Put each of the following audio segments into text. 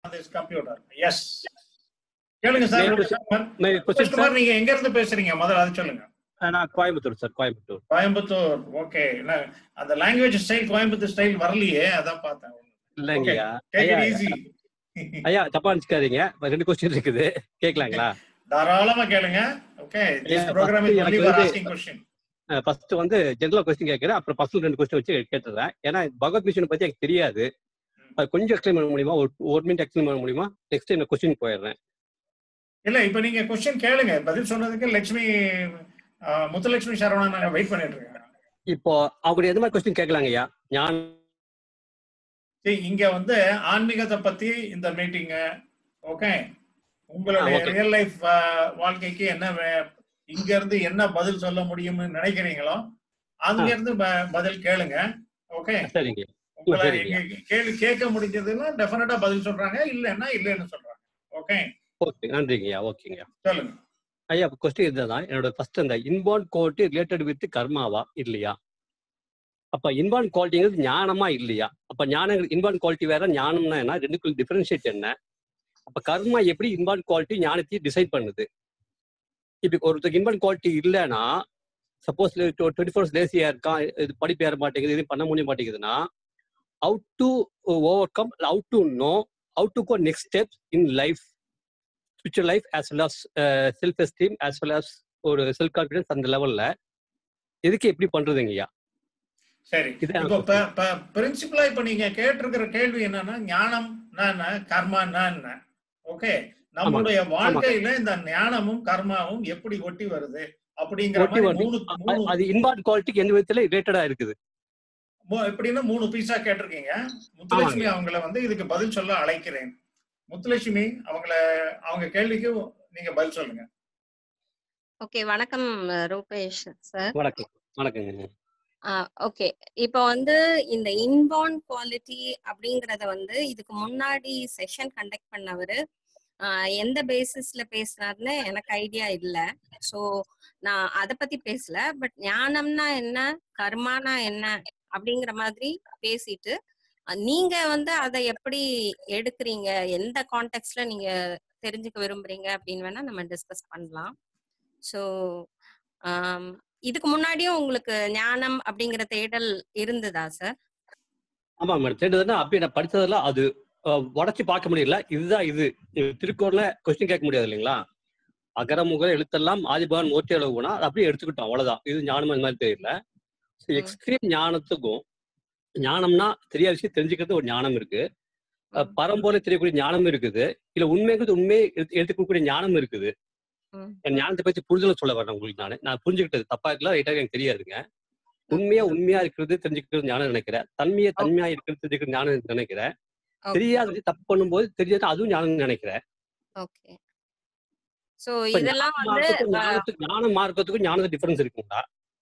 this computer. Yes. கேளுங்க sir May I Rupesh proceed? Kumar. May I Rupesh proceed, sir? Kumar நீங்க எங்க இருந்து பேசுறீங்க முதல்ல அது சொல்லுங்க அஹ் நான் கோயம்புத்தூர் சார் கோயம்புத்தூர் கோயம்புத்தூர் ஓகே அந்த லாங்குவேஜ் ஸ்டைல் கோயம்புத்தூர் ஸ்டைல் வரலையே அதான் பார்த்தேன் இல்லைங்கய்யா டேக் ஐயா இட் ஈஸி ஐயா தப்பா நினைச்சுக்காதீங்க இப்ப ரெண்டு கொஸ்டின் இருக்குது கேட்கலாங்களா தாராளமா கேளுங்க okay this Yeah, program first is only எனக்கு ஃபார் வந்து- ஆஸ்கிங் क्वेश्चन ஃபர்ஸ்ட் வந்து ஜெனரல் கொஸ்டின் கேட்கறேன் அப்புறம் பர்சனல் ரெண்டு கொஸ்டின் வச்சு கேட்டுறேன் ஏன்னா பகவத் மிஷனை பத்தி எனக்கு தெரியாது அது கொஞ்சம் எக்ஸ்பிளைன் பண்ண முடியுமா ஒரு ஒரு மினிட் எக்ஸ்பிளைன் பண்ண முடியுமா நெக்ஸ்ட் டைம் கொஸ்டின் போயிடுறேன் இல்ல இப்போ நீங்க क्वेश्चन கேளுங்க பதில் சொன்னதுக்கு லட்சுமி ஆ, முத்துலட்சுமி சரவணன் நாங்க வெயிட் பண்ணிட்டு இருக்கோம் இப்போ அவங்க எந்த மாதிரி கொஸ்டின் கேட்கலாங்க ஐயா ஞான் சரி, இங்க வந்து ஆன்மீகத்தை பத்தி இந்த மீட்டிங் ஓகே உங்களுடைய ஆ, okay. ரியல் லைஃப் வாழ்க்கைக்கு என்ன வே- இங்க இருந்து என்ன பதில் சொல்ல முடியும்னு நினைக்கிறீங்களோ அங்க இருந்து ப- பதில் கேளுங்க ஓகே சரிங்க உங்களை சரிங்க. இங்க கேள்வி கேட்க முடிஞ்சதுன்னா டெஃபினட்டா பதில் சொல்றாங்க இல்லைன்னா இல்லைன்னு சொல்றாங்க ஓகே ஓகே நன்றிங்க ஐயா ஓகேங்க சொல்லுங்க ஐயா கொஸ்டின் இதுதான் என்னோட ஃபர்ஸ்ட் அந்த இன்பார்ன் குவாலிட்டி ரிலேட்டட் வித் கர்மாவா இல்லையா அப்ப இன்பார்ன் குவாலிட்டிங்கிறது ஞானமா இல்லையா அப்ப ஞானம் இன்பார்ன் குவாலிட்டி வேற ஞானம்னா என்ன ரெண்டுக்குள்ள டிஃபரன்ஷியேட் என்ன அப்ப கர்மா எப்படி இன்பார்ன் குவாலிட்டி ஞானத்தையும் டிசைட் பண்ணுது இப்ப ஒருத்தருக்கு இன்பார்ன் குவாலிட்டி இல்லைன்னா சப்போஸ் டுவெண்ட்டி ஃபோர்ஸ் லேசியா இருக்கான் இது படிப்பு ஏற மாட்டேங்குது இது பண்ண முடிய மாட்டேங்குதுன்னா out to overcome out to know out to go next steps in life spiritual life as well as self esteem as well as ஒரு செல்ஃப் கான்ஃபிடன்ஸ் அந்த லெவல்ல எதுக்கு எப்படி பண்றதுங்கய்யா சரி இதான் இப்போ பிரின்சிபலா இப்ப நீங்க கேட்டிருக்கிற கேள்வி என்னன்னா ஞானம் என்ன கர்மா என்ன ஓகே நம்மளுடைய வாழ்க்கையில இந்த ஞானமும் கர்மாவும் எப்படி ஒட்டி வருது அப்படிங்கிற ஒட்டி மாதிரி வருது. மூணு அ- மூணு அது இன்பார்ன் குவாலிட்டிக்கு எந்த விதத்துல ரிலேட்டடா இருக்குது மூ- எப்படின்னா மூணு பீஸா கேட்டிருக்கீங்க முத்துலட்சுமி அவங்கள வந்து இதுக்கு பதில் சொல்ல அழைக்கிறேன் முத்துலட்சுமி அவங்கள அவங்க கேள்விக்கு நீங்க பதில் சொல்லுங்க ஓகே வணக்கம் ரூபேஷ் சார் வணக்கம் வணக்கங்க ஓகே இப்போ வந்து இந்த இன்பார்ன் குவாலிட்டி அப்படிங்கறத வந்து இதுக்கு முன்னாடி செஷன் கண்டக்ட் பண்ணவரு ஆஹ் எந்த பேசிஸ்ல பேசினாருன்னு எனக்கு ஐடியா இல்ல சோ நான் அத பத்தி பேசல பட் ஞானம்னா என்ன கர்மானா என்ன அப்படிங்கிற மாதிரி பேசிட்டு அஹ் நீங்க வந்து அதை எப்படி எடுக்கிறீங்க எந்த கான்டெக்ட்ல நீங்க தெரிஞ்சுக்க விரும்புறீங்க அப்படின்னு வேணா நம்ம டிஸ்கஸ் பண்ணலாம் ஸோ இதுக்கு முன்னாடியும் உங்களுக்கு ஞானம் அப்படிங்கிற தேடல் இருந்ததா சார் ஆமா மேடம் தேடுதுன்னா அப்படி நான் படிச்சதுல அது உடச்சி பார்க்க முடியல இதுதான் இது இது திருக்குறள்ல கொஸ்டின் கேட்க முடியாது இல்லைங்களா அகரமுக எழுத்தெல்லாம் ஆதிபகவான் மூர்த்தி அளவுனா அது அப்படியே எடுத்துக்கிட்டோம் அவ்வளவுதான் இது ஞானம் அந்த மாதிரி தெரியல ம். எக்ஸ்ட்ரீம் ஞானத்துக்கும் ஞானம்னா தெரியாத விஷயம் தெரிஞ்சுக்கிறது ஒரு ஞானம் இருக்கு அஹ் ம். பரம்போல தெரியக்கூடிய ஞானம் இருக்குது இல்ல உண்மைங்கிறது உண்மையை எடுத்து எடுத்துக்கக்கூடிய ஞானம் இருக்குது ம். என் ஞானத்தை பத்தி புரிதல சொல்ல வரேன் உங்களுக்கு நான் நான் புரிஞ்சுக்கிட்டது தப்பா இருக்கலாம் ரைட்டா எனக்கு தெரியாதுங்க உண்மையா உண்மையா இருக்கிறது தெரிஞ்சுக்கிறது ஞானம் நினைக்கிறேன் தன்மையா தன்மையா இருக்கிறது தெரிஞ்சுக்கிறது ஞானம் நினைக்கிறேன் தெரியாதது தப்பு பண்ணும்போது தெரியாத அதுவும் ஞானம் நினைக்கிறேன் ஓகே சோ இப்ப இதெல்லாம் வந்து மார்க்கத்துக்கும் ஞானத்துக்கு ஞானம் மார்க்கத்துக்கும் ஞானத்துக்கு டிஃபரன்ஸ் இருக்குங்களா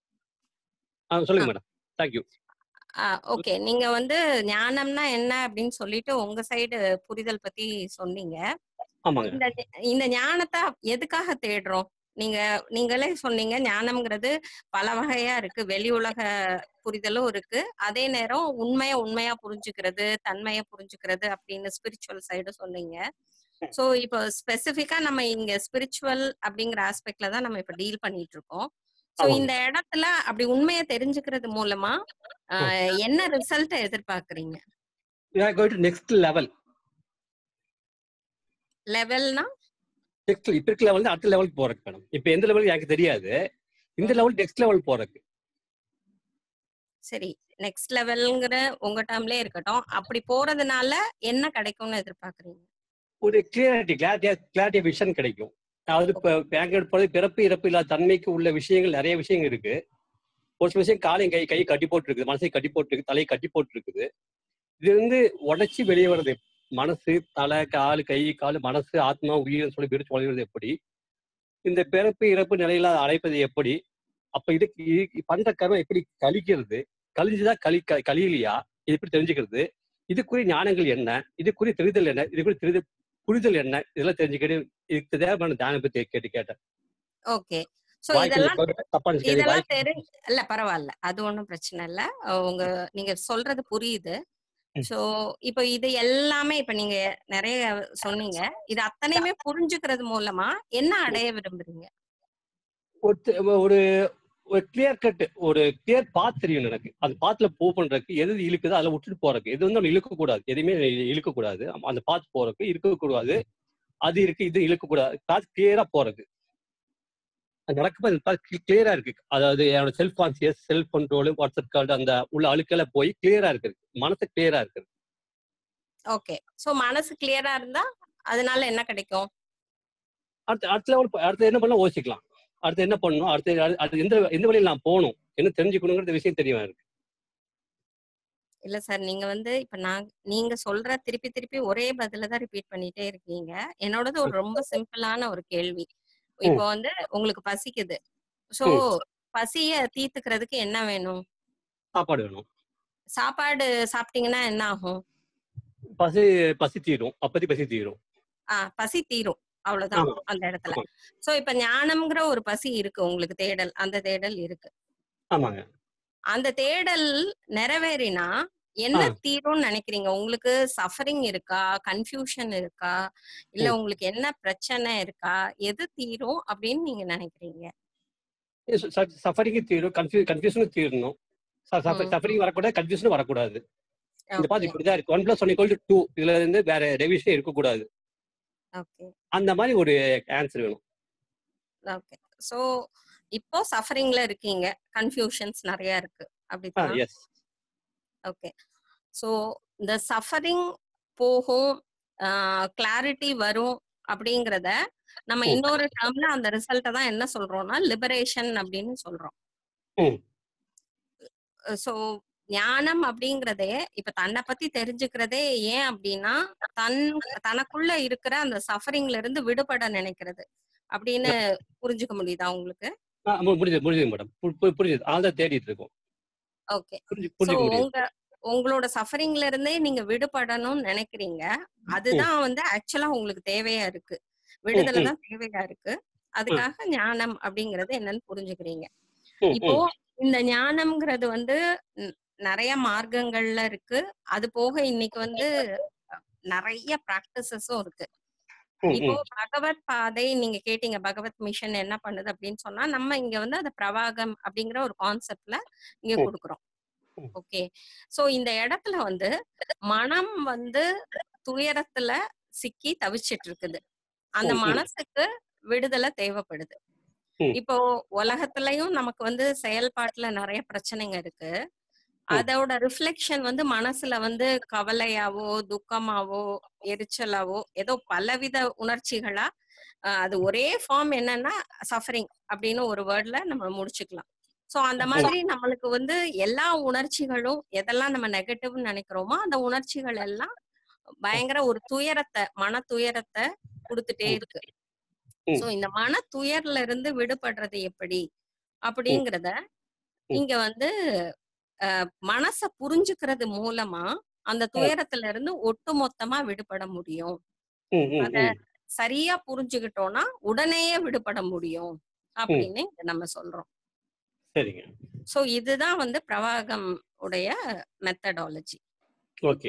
ஆ, சொல்லுங்க மேடம் தேங்க்யூ ஓகே நீங்க வந்து ஞானம்னா என்ன அப்படின்னு சொல்லிட்டு உங்க சைடு புரிதல் பத்தி சொன்னீங்க ஆமாங்க இந்த இந்த ஞானத்தை எதுக்காக தேடுறோம் நீங்க நீங்களே சொன்னீங்க ஞானம்ங்கிறது பல வகையா இருக்கு வெளி உலக புரிதலும் இருக்கு அதே நேரம் உண்மைய உண்மையா புரிஞ்சுக்கிறது தன்மைய புரிஞ்சுக்கிறது அப்படின்னு ஸ்பிரிச்சுவல் சைடு சொன்னீங்க சோ இப்போ ஸ்பெசிபிக்கா நம்ம இங்க ஸ்பிரிச்சுவல் அப்படிங்கிற ஆஸ்பெக்ட்ல தான் நம்ம இப்ப டீல் பண்ணிட்டு இருக்கோம் சோ ஆமாங்க. இந்த இடத்துல அப்படி உண்மையை தெரிஞ்சுக்கிறது மூலமா ஆஹ், என்ன ரிசல்ட் எதிர்பார்க்கறீங்க நெக்ஸ்ட் லெவல் லெவல்னா நெக்ஸ்ட் இப்ப இருக்க லெவல் அடுத்த லெவலுக்கு போறதுக்கு மேடம் இப்ப எந்த லெவலுக்கு எனக்கு தெரியாது இந்த லெவல் நெக்ஸ்ட் லெவல் போறதுக்கு சரி நெக்ஸ்ட் லெவல்ங்கிற உங்க டேர்ம்லயே இருக்கட்டும் அப்படி போறதுனால என்ன கிடைக்கும்னு எதிர்பார்க்கறீங்க ஒரு கிளியாரிட்டி கிளாரிட்டியா கிளாரிட்டி விஷன் கிடைக்கும் அதாவது இப்ப பேங்க் போறது பிறப்பு இறப்பு இல்லாத தன்மைக்கு உள்ள விஷயங்கள் நிறைய விஷயங்கள் இருக்கு ஒரு சில விஷயம் காலையும் கை கை கட்டி போட்டு இருக்குது மனசை கட்டி போட்டு இருக்கு தலையை கட்டி போட்டு இருக்குது இது வந்து உடைச்சி வெளியே வருது மனசு தலை கால் கை கால் மனசு ஆத்மா உயிர் சொல்லி பிரிச்சு வளர்வது எப்படி இந்த பிறப்பு இறப்பு நிலையில அழைப்பது எப்படி அப்ப இது இது பண்ற கர்மம் எப்படி கழிக்கிறது கழிஞ்சுதான் கழி க- கழியலையா இது எப்படி தெரிஞ்சுக்கிறது இதுக்குரிய ஞானங்கள் என்ன இதுக்குரிய தெரிதல் என்ன இதுக்குரிய தெரிதல் புரிதல் என்ன இதெல்லாம் தெரிஞ்சுக்கிட்டு இதுக்கு தேவையான தியானம் பத்தி கேட்டு கேட்டேன் ஓகே சோ வாய்க்கு இதெல்லாம் தப்பா இருந்துச்சு இதெல்லாம் வாய்க்கு தெரி இல்ல பரவாயில்ல அது ஒண்ணும் பிரச்சனை இல்ல அஹ் உங்க நீங்க சொல்றது புரியுது ம். சோ இப்போ இது எல்லாமே இப்ப நீங்க நிறைய சொன்னீங்க இது அத்தனையுமே புரிஞ்சுக்கிறது மூலமா என்ன அடைய விரும்புறீங்க ஒருத்த- ஒரு ஒரு கிளியர் கட் ஒரு கிளியர் பாத் தெரியும் எனக்கு அந்த பாத்துல மூவ் பண்றதுக்கு எது இழுக்குதோ அதில் விட்டுட்டு போறதுக்கு எது வந்து இழுக்க கூடாது எதுவுமே இழுக்க கூடாது அந்த பாத் போறதுக்கு இருக்கக்கூடாது அது இருக்கு இது இழுக்க கூடாது பாத் கிளியரா போறது அது நடக்கும்போது கிளியரா இருக்கு அதாவது என்னோட self conscious self control WhatsApp card அந்த உள்ள அழுக்கெல்லாம் போய் கிளியரா இருக்கு மனசு கிளியரா இருக்கு ஓகே சோ மனசு கிளியரா இருந்தா அதனால என்ன கிடைக்கும் அடுத்த அடுத்த லெவல் அடுத்து என்ன பண்ணலாம் யோசிக்கலாம் அடுத்து என்ன பண்ணணும் அடுத்து அடு- அடுத்து எந்த எந்த வழியில் நான் போகணும் என்ன தெரிஞ்சுக்கணுங்கிற விஷயம் தெரியும் எனக்கு இல்ல சார் நீங்க வந்து இப்ப நான் நீங்க சொல்ற திருப்பி திருப்பி ஒரே பதில தான் ரிப்பீட் பண்ணிட்டே இருக்கீங்க என்னோடது ஒரு ரொம்ப சிம்பிளான ஒரு கேள்வி இப்போ வந்து உங்களுக்கு பசிக்குது சோ பசிய தீர்த்துக்கிறதுக்கு என்ன வேணும் சாப்பாடு வேணும் சாப்பாடு சாப்பிட்டீங்கன்னா என்ன ஆகும் பசி பசி தீரும் அப்பத்தி பசி தீரும் ஆஹ் பசி தீரும் அவ்வளவுதான் ஆமா. அந்த இடத்துல ஆமா. சோ இப்ப ஞானம்ங்கிற ஒரு பசி இருக்கு உங்களுக்கு தேடல் அந்த தேடல் இருக்கு ஆமாங்க அந்த தேடல் நிறைவேறினா என்ன ஆ. தீரும்னு நினைக்கிறீங்க உங்களுக்கு சஃபரிங் இருக்கா கன்ஃபியூஷன் இருக்கா இல்ல ம். உங்களுக்கு என்ன பிரச்சனை இருக்கா எது தீரும் அப்படின்னு நீங்க நினைக்கிறீங்க சஃபரிங்கு தீரும் கன்ஃபியூ கன்ஃபியூஷனும் தீரணும் ம். சஃபரிங் வரக்கூடாது கன்ஃபியூஷனும் வரக்கூடாது இந்த பாத்து ஓகே இப்படிதான் இருக்கு one plus one equal to two இதுல இருந்து வேற ரெவிஷன் இருக்கக்கூடாது ஓகே அந்த மாதிரி ஒரு ஆன்சர் வேணும் ஓகே சோ இப்போ சஃபரிங்ல இருக்கீங்க கன்ஃபியூஷன்ஸ் நிறைய இருக்கு அப்படிதான் எஸ் ஓகே ஸோ இந்த சஃபரிங் போகும் கிளாரிட்டி வரும் அப்படிங்கிறத நம்ம ம். இன்னொரு டேர்ம்ல அந்த ரிசல்ட்டை தான் என்ன சொல்றோம்னா லிபரேஷன் அப்படின்னு சொல்றோம் ம். ஸோ ஞானம் அப்படிங்கிறதே இப்ப தன்னை பத்தி தெரிஞ்சுக்கிறதே ஏன் அப்படின்னா தன் தனக்குள்ள இருக்கிற அந்த சஃபரிங்ல இருந்து விடுபட நினைக்கிறது அப்படின்னு புரிஞ்சுக்க முடியுதா உங்களுக்கு புரிஞ்சுது புரிஞ்சுது மேடம் புரிஞ்சுது அதான் தேடிட்டு இருக்கோம் ஓகே புரிஞ்சு சோ புரிஞ்சுக்க முடியுது உங்க உங்களோட சஃபரிங்ல இருந்தே நீங்க விடுபடணும்னு நினைக்கிறீங்க அதுதான் வந்து ஆக்சுவலா உங்களுக்கு தேவையா இருக்கு விடுதலை ம். தான் தேவையா இருக்கு அதுக்காக ஞானம் அப்படிங்கறது என்னன்னு புரிஞ்சுக்கிறீங்க ம், இப்போ ம், இந்த ஞானம்ங்கிறது வந்து ந- நிறைய மார்க்கங்கள்ல இருக்கு அது போக இன்னைக்கு வந்து அஹ், நிறைய பிராக்டிசஸும் இருக்கு ம், இப்போ ம். பகவத் பாதை நீங்க கேட்டீங்க பகவத் மிஷன் என்ன பண்ணுது அப்படின்னு சொன்னா நம்ம இங்க வந்து அது பிரவாகம் அப்படிங்கிற ஒரு கான்செப்ட்ல இங்க ம். கொடுக்குறோம் ம். ஓகே சோ இந்த இடத்துல வந்து மனம் வந்து துயரத்துல சிக்கி தவிச்சிட்டு இருக்குது அந்த ம், ம். மனசுக்கு விடுதலை தேவைப்படுது ம். இப்போ உலகத்துலயும் நமக்கு வந்து செயல்பாட்டுல நிறைய பிரச்சனைங்க இருக்கு அதோட ரிஃப்ளெக்ஷன் வந்து மனசுல வந்து கவலையாவோ துக்கமாவோ எரிச்சலாவோ ஏதோ பலவித உணர்ச்சிகளா அஹ் அது ஒரே ஃபார்ம் என்னன்னா சஃபரிங் அப்படின்னு ஒரு வேர்ட்ல நம்ம முடிச்சுக்கலாம் சோ அந்த மாதிரி நம்மளுக்கு வந்து எல்லா உணர்ச்சிகளும் எதெல்லாம் நம்ம நெகட்டிவ்னு நினைக்கிறோமோ அந்த உணர்ச்சிகள் எல்லாம் பயங்கர ஒரு துயரத்தை மன துயரத்தை கொடுத்துட்டே இருக்கு ம். சோ இந்த மன துயர்ல இருந்து விடுபடுறது எப்படி அப்படிங்கறத இங்க வந்து அஹ், மனச புரிஞ்சுக்கிறது மூலமா அந்த துயரத்துல இருந்து ஒட்டு மொத்தமா விடுபட முடியும் ம், ம், அத ம். சரியா புரிஞ்சுக்கிட்டோம்னா உடனேயே விடுபட முடியும் அப்படின்னு இங்க நம்ம சொல்றோம் சரிங்க சோ இதுதான் வந்து பிரவாகம் உடைய மெத்தடாலஜி ஓகே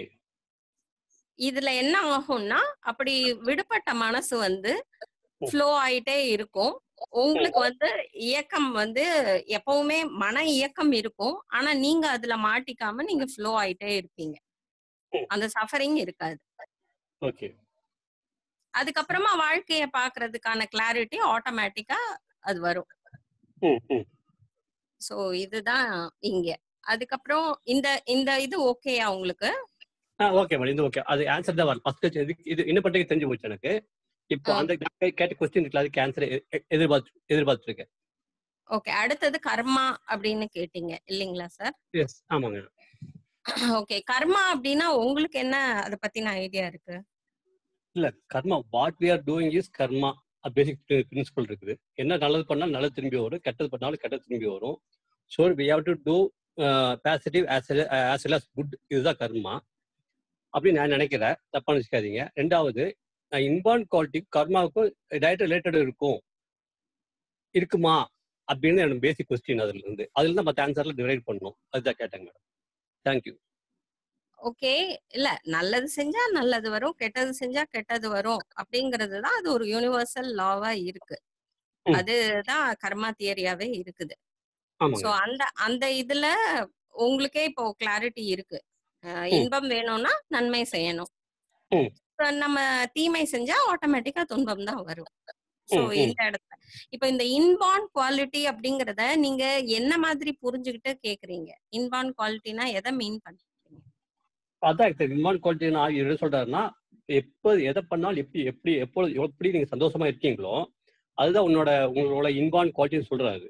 இதுல என்ன ஆகும்னா அப்படி விடுபட்ட மனசு வந்து ஃப்ளோ ஆயிட்டே இருக்கும் உங்களுக்கு வந்து இயக்கம் வந்து எப்பவுமே மன இயக்கம் இருக்கும் ஆனா நீங்க அதுல மாட்டிக்காம நீங்க ஃப்ளோ ஆயிட்டே இருப்பீங்க அந்த சஃபரிங் இருக்காது ஓகே அதுக்கப்புறமா வாழ்க்கைய பாக்குறதுக்கான கிளாரிட்டி ஆட்டோமேட்டிக்கா அது வரும் ம் ம் சோ இதுதான் இங்க அதுக்கப்புறம் இந்த இந்த இது ஓகேயா உங்களுக்கு ஆ ஓகே மேடம் இது ஓகே அது ஆன்சர் தான் வரல ஃபர்ஸ்ட் இது இது என்ன பண்ணுறது தெரிஞ்சு போச்சு எனக்கு இப்போ ஆ. அந்த கே- கேட்ட கொஸ்டின் இருக்குல்ல அதுக்கு ஆன்சர் எதிர்பார்த்து எதிர்பார்த்துருக்கேன் ஓகே அடுத்தது கர்மா அப்படின்னு கேட்டீங்க இல்லைங்களா சார் எஸ் ஆமாங்க ஓகே கர்மா அப்படின்னா உங்களுக்கு என்ன அதை பத்தின ஐடியா இருக்கு இல்ல karma what we are doing is karma basic principle இருக்குது என்ன நல்லது பண்ணாலும் நல்லது திரும்பி வரும் கெட்டது பண்ணாலும் கெட்டது திரும்பி வரும் so we have to do positive as as well as good இதுதான் கர்மா அப்படின்னு நான் நினைக்கிறேன் தப்பா நினைச்சுக்காதீங்க ரெண்டாவது இன்பார்ன் குவாலிட்டி கர்மாவுக்கும் டைரக்ட் ரிலேட்டட் இருக்கும் இருக்குமா அப்படின்னு எனக்கு பேசிக் கொஸ்டின் அதுல இருந்து அதுல இருந்து மற்ற ஆன்சர்ல டிவைட் பண்ணணும் அதுதான் கேட்டேங்க மேடம் தேங்க்யூ ஓகே இல்ல நல்லது செஞ்சா நல்லது வரும் கெட்டது செஞ்சா கெட்டது வரும் அப்படிங்கிறது தான் அது ஒரு யூனிவர்சல் லாவா இருக்கு ம். அதுதான் கர்மா தியரியாவே இருக்குது சோ ஆமாங்க அந்த அந்த இதுல உங்களுக்கே இப்போ கிளாரிட்டி இருக்கு அஹ் ம். இன்பம் வேணும்னா நன்மை செய்யணும் ம். இப்ப நம்ம தீமை செஞ்சா ஆட்டோமேட்டிக்கா துன்பம் தான் வரும் சோ ம், ம். இந்த இடத்துல இப்ப இந்த இன்பான் குவாலிட்டி அப்படிங்கறத நீங்க என்ன மாதிரி புரிஞ்சுக்கிட்டு கேக்குறீங்க இன்பான் குவாலிட்டினா எதை மீன் பண்றீங்க அதான் இன்வான் குவாலிட்டி நான் என்ன சொல்றாருன்னா எப்போ எதை பண்ணாலும் எப்படி எப்படி எப்போ எப்படி நீங்க சந்தோஷமா இருக்கீங்களோ அதுதான் உன்னோட உங்களோட இன்வான் குவாலிட்டின்னு சொல்றாரு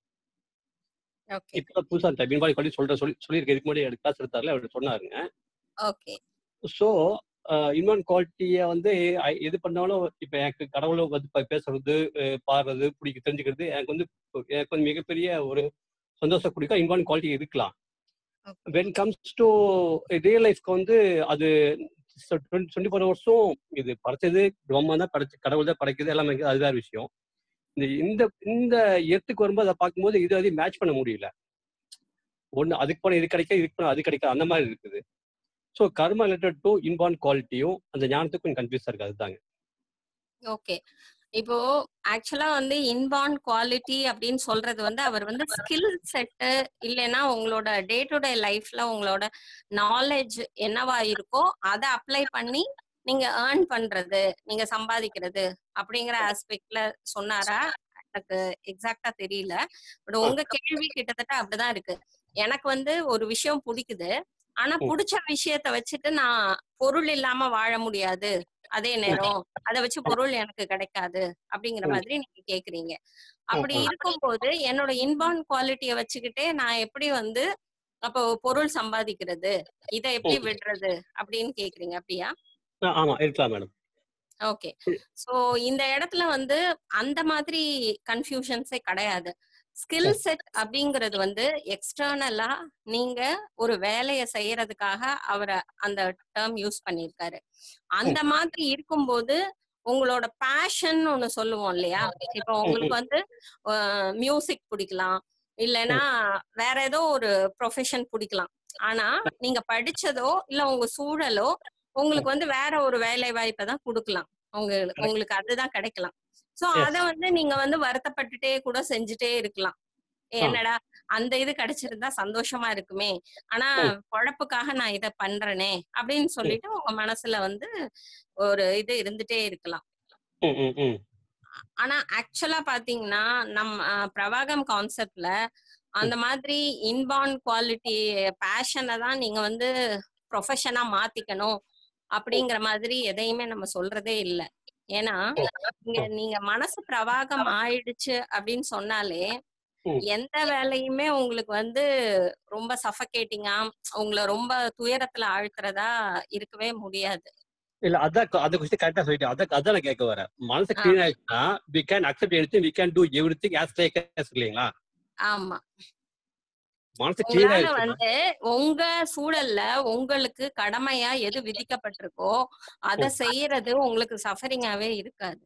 ஓகே இப்போ புதுசா அந்த இன்வான் குவாலிட்டி சொல்ற சொல்லி சொல்லியிருக்க இதுக்கு முன்னாடி எனக்கு கிளாஸ் எடுத்தாருல அவர் சொன்னாருங்க ஓகே ஸோ இன்வான் குவாலிட்டியை வந்து அ- எது பண்ணாலும் இப்போ எனக்கு கடவுளை வந்து ப- பேசுறது அஹ் பாடுறது பிடிக்க தெரிஞ்சுக்கிறது எனக்கு வந்து எனக்கு வந்து மிகப்பெரிய ஒரு சந்தோஷம் கொடுக்க இன்வான் குவாலிட்டி இருக்கலாம் Okay. When comes to real லைஃப்க்கு வந்து அது டுவெண்ட்டி ஃபோர் ஹவர்ஸும் இது படைச்சது பிரம்ம தான் படைச்சு கடவுள் தான் படைக்குது எல்லாமே இருக்குது, அது வேற விஷயம் இந்த இந்த இந்த எத்துக்கு வரும்போது அதை பார்க்கும்போது இது அதையும் மேட்ச் பண்ண முடியல ஒன்று அதுக்கு போன இது கிடைக்க இதுக்கு போன அது கிடைக்க அந்த மாதிரி இருக்குது ஸோ கர்ம ரிலேட்டட் டு இன்பான் குவாலிட்டியும் அந்த ஞானத்துக்கும் கொஞ்சம் கன்ஃபியூஸாக இருக்கு அதுதாங்க ஓகே இப்போ ஆக்சுவலா வந்து இன்பான் குவாலிட்டி அப்படின்னு சொல்றது வந்து அவர் வந்து ஸ்கில் செட்டு இல்லைன்னா உங்களோட டே டு டே லைஃப்ல உங்களோட நாலேஜ் என்னவா இருக்கோ அதை அப்ளை பண்ணி நீங்க ஏர்ன் பண்றது நீங்க சம்பாதிக்கிறது அப்படிங்கிற ஆஸ்பெக்ட்ல சொன்னாரா எனக்கு எக்ஸாக்டா தெரியல பட் உங்க கேள்வி கிட்டத்தட்ட அப்படிதான் இருக்கு எனக்கு வந்து ஒரு விஷயம் பிடிக்குது ஆனா ம். பிடிச்ச விஷயத்த வச்சுட்டு நான் பொருள் இல்லாம வாழ முடியாது அதே நேரம் அதை வச்சு பொருள் எனக்கு கிடைக்காது அப்படிங்கிற ம். மாதிரி நீங்க கேக்குறீங்க அப்படி ம். இருக்கும்போது என்னோட இன்பான் குவாலிட்டிய வச்சுக்கிட்டே நான் எப்படி வந்து அப்போ பொருள் சம்பாதிக்கிறது இதை எப்படி ம். விடுறது அப்படின்னு கேக்குறீங்க அப்படியா ஆ, ஆமா இருக்கலாம் மேடம் ஓகே சோ இந்த இடத்துல வந்து அந்த மாதிரி கன்ஃபியூஷன்ஸே கிடையாது ஸ்கில் செட் அப்படிங்கிறது வந்து எக்ஸ்டர்னலா நீங்க ஒரு வேலையை செய்யறதுக்காக அவரை அந்த டேர்ம் யூஸ் பண்ணிருக்காரு அந்த மாதிரி இருக்கும்போது உங்களோட பேஷன் ஒண்ணு சொல்லுவோம் இல்லையா இப்போ உங்களுக்கு வந்து மியூசிக் பிடிக்கலாம் இல்லைன்னா வேற ஏதோ ஒரு ப்ரொஃபஷன் பிடிக்கலாம் ஆனா நீங்க படிச்சதோ இல்ல உங்க சூழலோ உங்களுக்கு வந்து வேற ஒரு வேலை வாய்ப்பை தான் கொடுக்கலாம் உங்களுக்கு உங்களுக்கு அதுதான் கிடைக்கலாம் சோ Yes. அத வந்து நீங்க வந்து வருத்தப்பட்டுட்டே கூட செஞ்சுட்டே இருக்கலாம் என்னடா அந்த இது கிடைச்சிருந்தா சந்தோஷமா இருக்குமே ஆனா ம். பொழப்புக்காக நான் இத பண்றேனே அப்படின்னு சொல்லிட்டு உங்க மனசுல வந்து ஒரு இது இருந்துட்டே இருக்கலாம் ம் ம் ம் ஆனா ஆக்சுவலா பாத்தீங்கன்னா நம்ம அஹ், பிரவாகம் கான்செப்ட்ல அந்த மாதிரி இன்பான் குவாலிட்டி பேஷனை தான் நீங்க வந்து ப்ரொஃபஷனா மாத்திக்கணும் அப்படிங்கிற மாதிரி எதையுமே நம்ம சொல்றதே இல்ல ஏன்னா நீங்க நீங்க மனசு பிரவாகம் ஆயிடுச்சு அப்படின்னு சொன்னாலே ம். எந்த வேலையுமே உங்களுக்கு வந்து ரொம்ப சஃபகேட்டிங்கா உங்களை ரொம்ப துயரத்துல ஆழ்த்துறதா இருக்கவே முடியாது இல்ல அதான் க- அதை குறித்து கரெக்டா சொல்லிட்டு அதான் அதான் நான் கேட்க வரேன் மனசு ஆ. கிளீன் ஆயிடுச்சுன்னா we can accept anything we can do everything as like இல்லைங்களா ஆமா மனசு கிளீன் உங்களால ஆயிடுச்சுன்னா வந்து உங்க சூழல்ல உங்களுக்கு கடமையா எது விதிக்கப்பட்டிருக்கோ அத செய்யறது உங்களுக்கு சஃபரிங்காவே இருக்காது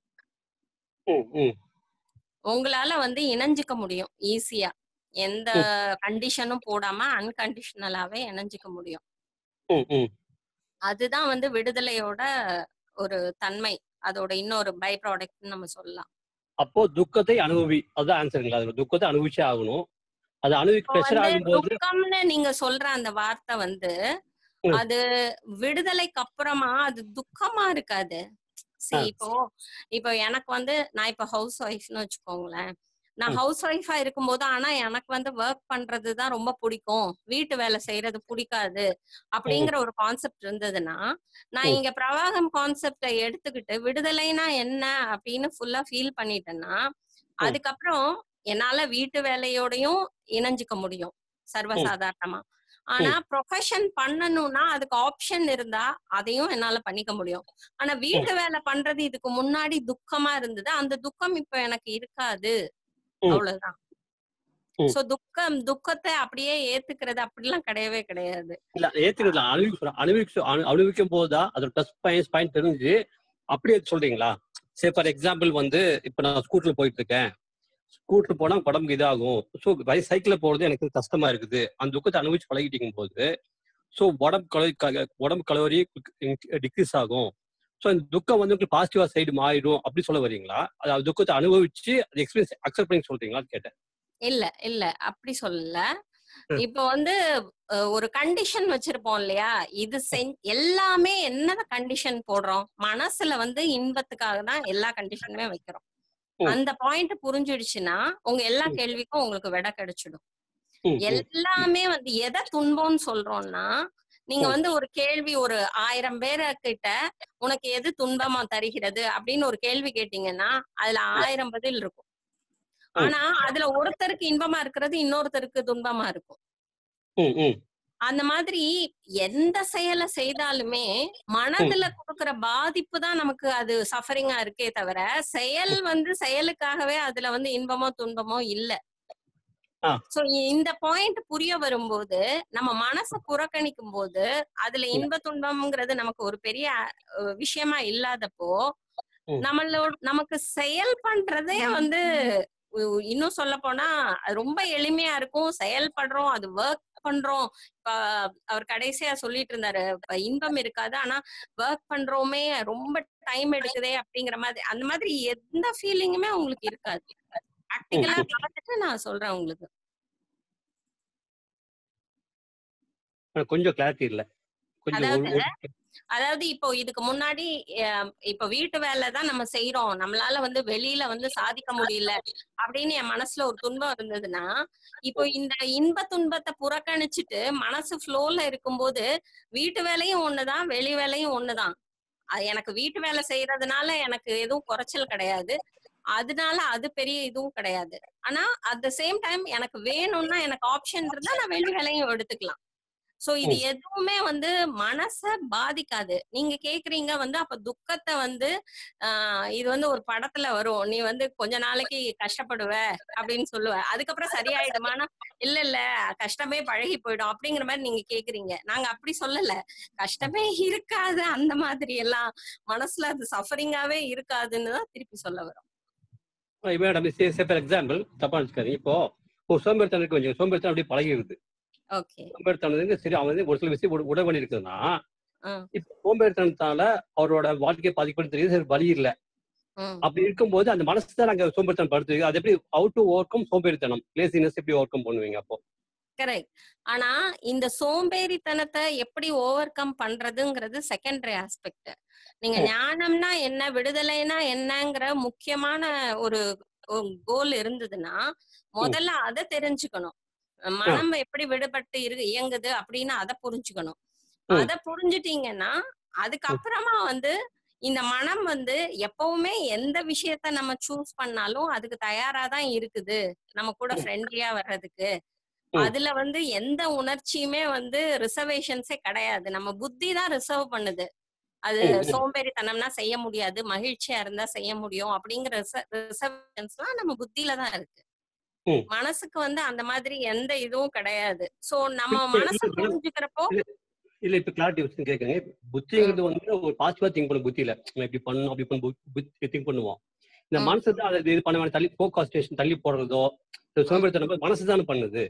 ம், ம், உங்களால வந்து இணைஞ்சுக்க முடியும் ஈஸியா எந்த கண்டிஷனும் போடாம அன்கண்டிஷனலாவே இணைஞ்சுக்க முடியும் ம், ம். அதுதான் வந்து விடுதலையோட ஒரு தன்மை அதோட இன்னொரு பை ப்ராடக்ட் நம்ம சொல்லலாம் அப்போ துக்கத்தை அனுபவி அதான் ஆன்சருங்களா அதுல துக்கத்தை அனுபவிச்சே ஆகணும் அது அனுபவிக்க இப்போ ப்ரெஷர் வந்து ஆகும்போது துக்கம்னு நீங்க சொல்ற அந்த வார்த்தை வந்து ம். அது விடுதலைக்கு அப்புறமா அது துக்கமா இருக்காது See, ஆ. இப்போ இப்போ எனக்கு வந்து நான் இப்ப ஹவுஸ் ஒய்ஃப்னு வச்சுக்கோங்களேன் நான் ம். ஹவுஸ் ஒய்ஃபா இருக்கும்போது ஆனா எனக்கு வந்து ஒர்க் பண்றது தான் ரொம்ப பிடிக்கும் வீட்டு வேலை செய்யறது பிடிக்காது அப்படிங்கிற ஒரு கான்செப்ட் இருந்ததுன்னா நான் ம். இங்க பிரவாகம் கான்செப்டை எடுத்துக்கிட்டு விடுதலைனா என்ன அப்படின்னு ஃபுல்லா ஃபீல் பண்ணிட்டேன்னா அதுக்கப்புறம் என்னால வீட்டு வேலையோடையும் இணைஞ்சுக்க முடியும் சர்வசாதாரணமா ஆனா ப்ரொஃபஷன் பண்ணணும்னா அதுக்கு ஆப்ஷன் இருந்தா அதையும் என்னால பண்ணிக்க முடியும் ஆனா வீட்டு வேலை பண்றது இதுக்கு முன்னாடி துக்கமா இருந்தது அந்த துக்கம் இப்ப எனக்கு இருக்காது ம். அவ்வளவுதான் ம். சோ துக்கம் துக்கத்தை அப்படியே ஏத்துக்கிறது அப்படிலாம் கிடையவே கிடையாது இல்ல ஏத்துக்கிறதுல அனுபவிக்க அனுபவிக்க அனு- அனுபவிக்கும் போதுதான் அதோட ப்ளஸ் பாயிண்ட்ஸ் பாயிண்ட் தெரிஞ்சு அப்படியே சொல்றீங்களா சரி ஃபார் எக்ஸாம்பிள் வந்து இப்ப நான் ஸ்கூட்டர்ல போயிட்டு இருக்கேன் ஸ்கூட்டர் போனா உடம்புக்கு இதாகும் ஸோ சைக்கிள்ல போறது எனக்கு கஷ்டமா இருக்குது அந்த துக்கத்தை அனுபவிச்சு பழகிட்டிக்கும் போது ஸோ உடம்பு கலோரி க- உடம்பு கலோரி டிக்ரீஸ் ஆகும் ஸோ இந்த துக்கம் வந்து உங்களுக்கு பாசிட்டிவா சைடு மாறிடும் அப்படி சொல்ல வரீங்களா அது துக்கத்தை அனுபவிச்சு அது எக்ஸ்பீரியன்ஸ் அக்செப்ட் பண்ணி சொல்றீங்களான்னு கேட்டேன் இல்ல இல்ல அப்படி சொல்லல ம். இப்போ வந்து அஹ், ஒரு கண்டிஷன் வச்சிருப்போம் இல்லையா இது செஞ் எல்லாமே என்ன கண்டிஷன் போடுறோம் மனசுல வந்து இன்பத்துக்காக தான் எல்லா கண்டிஷனுமே வைக்கிறோம் ம். அந்த பாயிண்ட் புரிஞ்சிடுச்சுன்னா உங்க எல்லா ம். கேள்விக்கும் உங்களுக்கு விடை கிடைச்சிடும் ம், ம், எல்லாமே வந்து எதை துன்பம்னு சொல்றோம்னா நீங்க ம். வந்து ஒரு கேள்வி ஒரு ஆயிரம் பேர கிட்ட உனக்கு எது துன்பமா தருகிறது அப்படின்னு ஒரு கேள்வி கேட்டீங்கன்னா அதுல ஆயிரம் பதில் இருக்கும் ம். ஆனா அதுல ஒருத்தருக்கு இன்பமா இருக்கிறது இன்னொருத்தருக்கு துன்பமா இருக்கும் ம், ம், அந்த மாதிரி எந்த செயலை செய்தாலுமே மனதுல கொடுக்கிற பாதிப்பு தான் நமக்கு அது சஃபரிங்கா இருக்கே தவிர செயல் வந்து செயலுக்காகவே அதுல வந்து இன்பமோ துன்பமோ இல்ல ஆ. சோ இந்த பாயிண்ட் புரிய வரும்போது நம்ம மனசை புறக்கணிக்கும் போது அதுல ம். இன்ப துன்பம்ங்கிறது நமக்கு ஒரு பெரிய அஹ், விஷயமா இல்லாதப்போ ம். நம்மளோட நமக்கு செயல் பண்றதே வந்து உ- இன்னும் சொல்ல போனா அது ரொம்ப எளிமையா இருக்கும் செயல்படுறோம் அது ஒர்க் பண்றோம் இப்ப அவர் கடைசியா சொல்லிட்டு இருந்தாரு இப்ப இன்பம் இருக்காது ஆனா ஒர்க் பண்றோமே ரொம்ப டைம் எடுக்குதே அப்படிங்கிற மாதிரி அந்த மாதிரி எந்த ஃபீலிங்குமே உங்களுக்கு இருக்காது ப்ராக்டிக்கலா பார்த்துட்டு நான் சொல்றேன் உங்களுக்கு எனக்கு கொஞ்சம் கிளாரிட்டி இல்ல கொஞ்சம் ஒரு- அதாவது ஒரு- அதாவது இப்போ இதுக்கு முன்னாடி அஹ், இப்போ வீட்டு வேலை தான் நம்ம செய்யறோம் நம்மளால வந்து வெளியில வந்து சாதிக்க முடியல அப்படின்னு என் மனசுல ஒரு துன்பம் இருந்ததுன்னா இப்போ இந்த இன்ப துன்பத்தை புறக்கணிச்சுட்டு மனசு ஃப்ளோல இருக்கும்போது வீட்டு வேலையும் ஒண்ணுதான் வெளி வேலையும் ஒண்ணுதான் அது எனக்கு வீட்டு வேலை செய்யறதுனால எனக்கு எதுவும் குறைச்சல் கிடையாது அதனால அது பெரிய இதுவும் கிடையாது ஆனா அட் த சேம் டைம் எனக்கு வேணும்னா எனக்கு ஆப்ஷன் இருந்தா நான் வெளி வேலையும் எடுத்துக்கலாம் சோ இது எதுவுமே வந்து மனச பாதிக்காது நீங்க கேக்குறீங்க வந்து அப்ப துக்கத்தை வந்து ஆஹ் இது வந்து ஒரு படத்துல வரும் நீ வந்து கொஞ்ச நாளைக்கு கஷ்டப்படுவ அப்படின்னு சொல்லுவ அதுக்கப்புறம் சரியாயிடுமானா இல்ல இல்ல கஷ்டமே பழகி போயிடும் அப்படிங்கிற மாதிரி நீங்க கேக்குறீங்க நாங்க அப்படி சொல்லல கஷ்டமே இருக்காது அந்த மாதிரி எல்லாம் மனசுல அது சஃபரிங்காவே இருக்காதுன்னு தான் திருப்பி சொல்ல வரோம் மேடம் ஃபார் எக்ஸாம்பிள் தப்பா வச்சுக்காதீங்க இப்போ ஒரு சோம்பேறித்தனம் இருக்கு கொஞ்சம் சோம்பேறித்தனம் அப்படியே பழகிடுது ஓகே சோம்பேறித்தனம் சரி அவன் வந்து ஒரு சில விஷயம் உட- உடல் வலி இருக்குதுன்னா ஆ. இப்ப சோம்பேறித்தனத்தால அவரோட வாழ்க்கை பாதிக்கப்படுது தெரியுது சரி வலி இல்ல அப்படி இருக்கும்போது அந்த மனசு தான் அங்க சோம்பேறித்தனம் படுத்துது அது எப்படி அவுட் டு ஓவர் கம் சோம்பேறித்தனம் லேசினஸ் எப்படி ஓவர் கம் பண்ணுவீங்க அப்போ கரெக்ட் ஆனா இந்த சோம்பேறித்தனத்தை எப்படி ஓவர் கம் பண்றதுங்கிறது செகண்டரி ஆஸ்பெக்ட் நீங்க ம். ஞானம்னா என்ன விடுதலைனா என்னங்கிற முக்கியமான ஒரு கோல் இருந்ததுன்னா முதல்ல அதை தெரிஞ்சுக்கணும் மனம் எப்படி விடுபட்டு இரு இயங்குது அப்படின்னு அதை புரிஞ்சுக்கணும் ம். அதை புரிஞ்சுட்டீங்கன்னா அதுக்கப்புறமா வந்து இந்த மனம் வந்து எப்பவுமே எந்த விஷயத்த நம்ம சூஸ் பண்ணாலும் அதுக்கு தயாரா தான் இருக்குது நம்ம கூட ஃப்ரெண்ட்லியா வர்றதுக்கு ம். அதுல வந்து எந்த உணர்ச்சியுமே வந்து ரிசர்வேஷன்ஸே கிடையாது நம்ம புத்தி தான் ரிசர்வ் பண்ணுது அது ம், ம். சோம்பேறித்தனம்னா செய்ய முடியாது மகிழ்ச்சியா இருந்தா செய்ய முடியும் அப்படிங்கிற ரிசர்வேஷன்ஸ்லாம் நம்ம புத்தியில தான் இருக்கு ம். மனசுக்கு வந்து அந்த மாதிரி எந்த இதுவும் கிடையாது சோ நம்ம இல்ல, இல்ல, மனசை இல்ல. புரிஞ்சுக்கிறப்போ இல்ல இப்ப கிளாரிட்டி வச்சு கேக்குங்க புத்திங்கிறது வந்து ஒரு பாசிட்டிவா திங்க் பண்ண புத்தி இல்ல நம்ம இப்படி பண்ணணும் அப்படி பண்ண திங்க் பண்ணுவோம் இந்த ம். மனசு தான் அதை இது பண்ண வேண்டிய தள்ளி ஃபோகாஸ்டேஷன் தள்ளி போடுறதோ இந்த சோம்பேறித்தனம் மனசு தானே பண்ணுது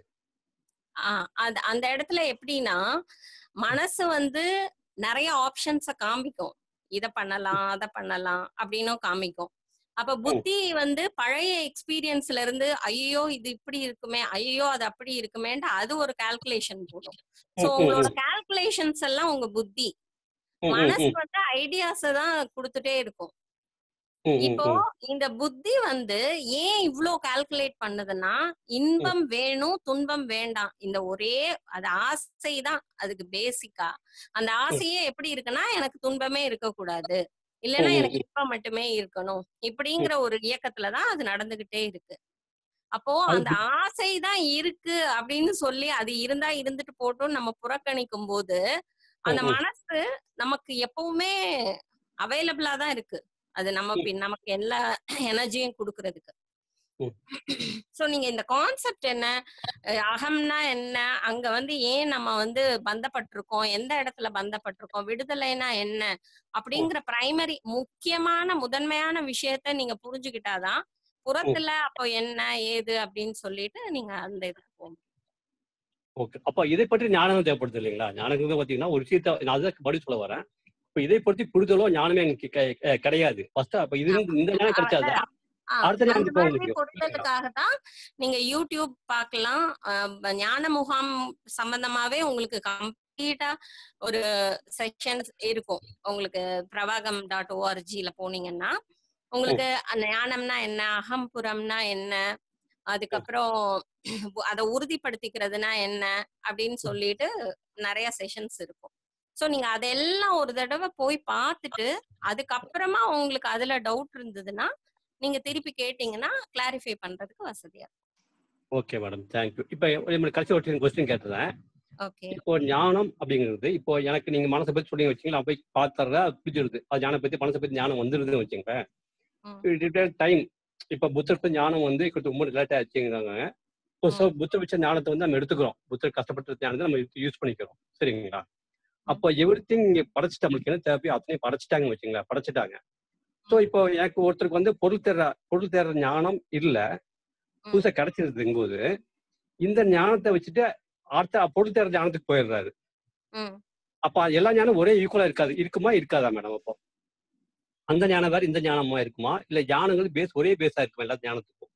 ஆஹ் அது அந்த இடத்துல எப்படின்னா மனசு வந்து நிறைய ஆப்ஷன்ஸ காமிக்கும் இத பண்ணலாம் அத பண்ணலாம் அப்படின்னும் காமிக்கும் அப்ப புத்தி வந்து பழைய எக்ஸ்பீரியன்ஸ்ல இருந்து ஐயோ இது இப்படி இருக்குமே ஐயோ அது அப்படி இருக்குமேன்ட்டு அது ஒரு கால்குலேஷன் போடும் சோ ம், ம், உங்களோட கால்குலேஷன்ஸ் எல்லாம் உங்க புத்தி ம், ம், மனசு ம், வந்து ஐடியாஸ தான் கொடுத்துட்டே இருக்கும் ம், ம், இப்போ ம். இந்த புத்தி வந்து ஏன் இவ்ளோ கால்குலேட் பண்ணுதுன்னா இன்பம் வேணும் துன்பம் வேண்டாம் இந்த ஒரே அது ஆசை தான் அதுக்கு பேசிக்கா அந்த ஆசையே எப்படி இருக்குன்னா எனக்கு துன்பமே இருக்கக்கூடாது இல்லைன்னா ம், ம், எனக்கு இன்பம் மட்டுமே இருக்கணும் இப்படிங்கிற ஒரு இயக்கத்துல தான் அது நடந்துகிட்டே இருக்கு அப்போ அது அந்த ஆசை தான் இருக்கு அப்படின்னு சொல்லி அது இருந்தா இருந்துட்டு போட்டும் நம்ம புறக்கணிக்கும் போது அந்த ம், ம். மனசு நமக்கு எப்பவுமே அவைலபிளா தான் இருக்கு அது நம்ம ம். பின் நமக்கு எல்லா எனர்ஜியும் கொடுக்கறதுக்கு ம். சோ நீங்க இந்த கான்செப்ட் என்ன அஹ் அகம்னா என்ன அங்க வந்து ஏன் நம்ம வந்து பந்தப்பட்டிருக்கோம் எந்த இடத்துல பந்தப்பட்டிருக்கோம் விடுதலைனா என்ன அப்படிங்கிற பிரைமரி முக்கியமான முதன்மையான விஷயத்த நீங்க புரிஞ்சுக்கிட்டாதான் புறத்துல அப்போ என்ன ஏது அப்படின்னு சொல்லிட்டு நீங்க அந்த இதுக்கு போகணும் ஓகே அப்ப இதை பற்றி ஞானம் தேவைப்படுது இல்லைங்களா ஞானங்கிறது பாத்தீங்கன்னா ஒரு விஷயத்த நான் அதுக்கு பதில் சொல்ல வரேன் இப்ப இதை பற்றி புரிதலோ ஞானமே எனக்கு கெ- கெ- கிடையாது ஃபர்ஸ்ட் அப்ப இது இந்த ஞானம் கிடைச்சாதான் ஆ, அடுத்த ஞானம் அந்த போக மாதிரி முடியும். பொறுத்ததுக்காக தான் நீங்க யூடியூப் பார்க்கலாம் அஹ், ப- ஞான முகாம் சம்பந்தமாவே உங்களுக்கு கம்ப்ளீட்டா ஒரு செக்ஷன்ஸ் இருக்கும் உங்களுக்கு பிரவாகம் டாட் ஓஆர்ஜில போனீங்கன்னா உங்களுக்கு அந்த ஞானம்னா என்ன அகம்புறம்னா என்ன அதுக்கப்புறம் அதை உறுதிப்படுத்திக்கிறதுனா என்ன அப்படின்னு சொல்லிட்டு நிறைய செஷன்ஸ் இருக்கும் சோ நீங்க அதெல்லாம் ஒரு தடவை போய் பார்த்துட்டு அதுக்கப்புறமா உங்களுக்கு அதுல டவுட் இருந்ததுன்னா நீங்க திருப்பி கேட்டீங்கன்னா கிளாரிஃபை பண்றதுக்கு வசதியா ஓகே மேடம் தேங்க்யூ இப்ப என்னோட கடைசி ஒரு கொஸ்டின் கேட்டுறேன் ஓகே இப்போ ஞானம் அப்படிங்கிறது இப்போ எனக்கு நீங்க மனசை பத்தி சொல்லி வச்சீங்களா நான் போய் பார்த்துறதா பிடிச்சிருது அது ஞானம் பத்தி மனசை பத்தி ஞானம் வந்துருதுன்னு வச்சுங்க டைம் இப்ப புத்தருக்கு ஞானம் வந்து இப்போ ரொம்ப லேட் ஆச்சுங்கிறாங்க இப்போ ஸோ புத்தர் வச்ச ஞானத்தை வந்து நம்ம எடுத்துக்கிறோம் புத்தர் கஷ்டப்பட்ட ஞானத்தை நம்ம யூஸ் பண்ணிக்கிறோம் சரிங்களா அப்போ எவ்ரி திங் இங்க படைச்சிட்டு நம்மளுக்கு என்ன தேவையோ அத்தனையும் படைச்சிட்டாங்கன்னு வச்சுங்களேன் படைச்சிட்டாங்க ஸோ இப்போ எனக்கு ஒருத்தருக்கு வந்து பொருள் தேர்ற பொருள் தேர்ற ஞானம் இல்ல புதுசா கிடைச்சிருதுங்கும்போது இந்த ஞானத்தை வச்சுட்டு அடுத்த பொருள் தேர்ற ஞானத்துக்கு போயிடுறாரு ம் அப்ப எல்லா ஞானம் ஒரே ஈக்குவலா இருக்காது இருக்குமா இருக்காதா மேடம் அப்போ அந்த ஞானம் வேற இந்த ஞானமா இருக்குமா இல்ல ஞானங்கள் பேஸ் ஒரே பேஸா இருக்குமா எல்லா ஞானத்துக்கும்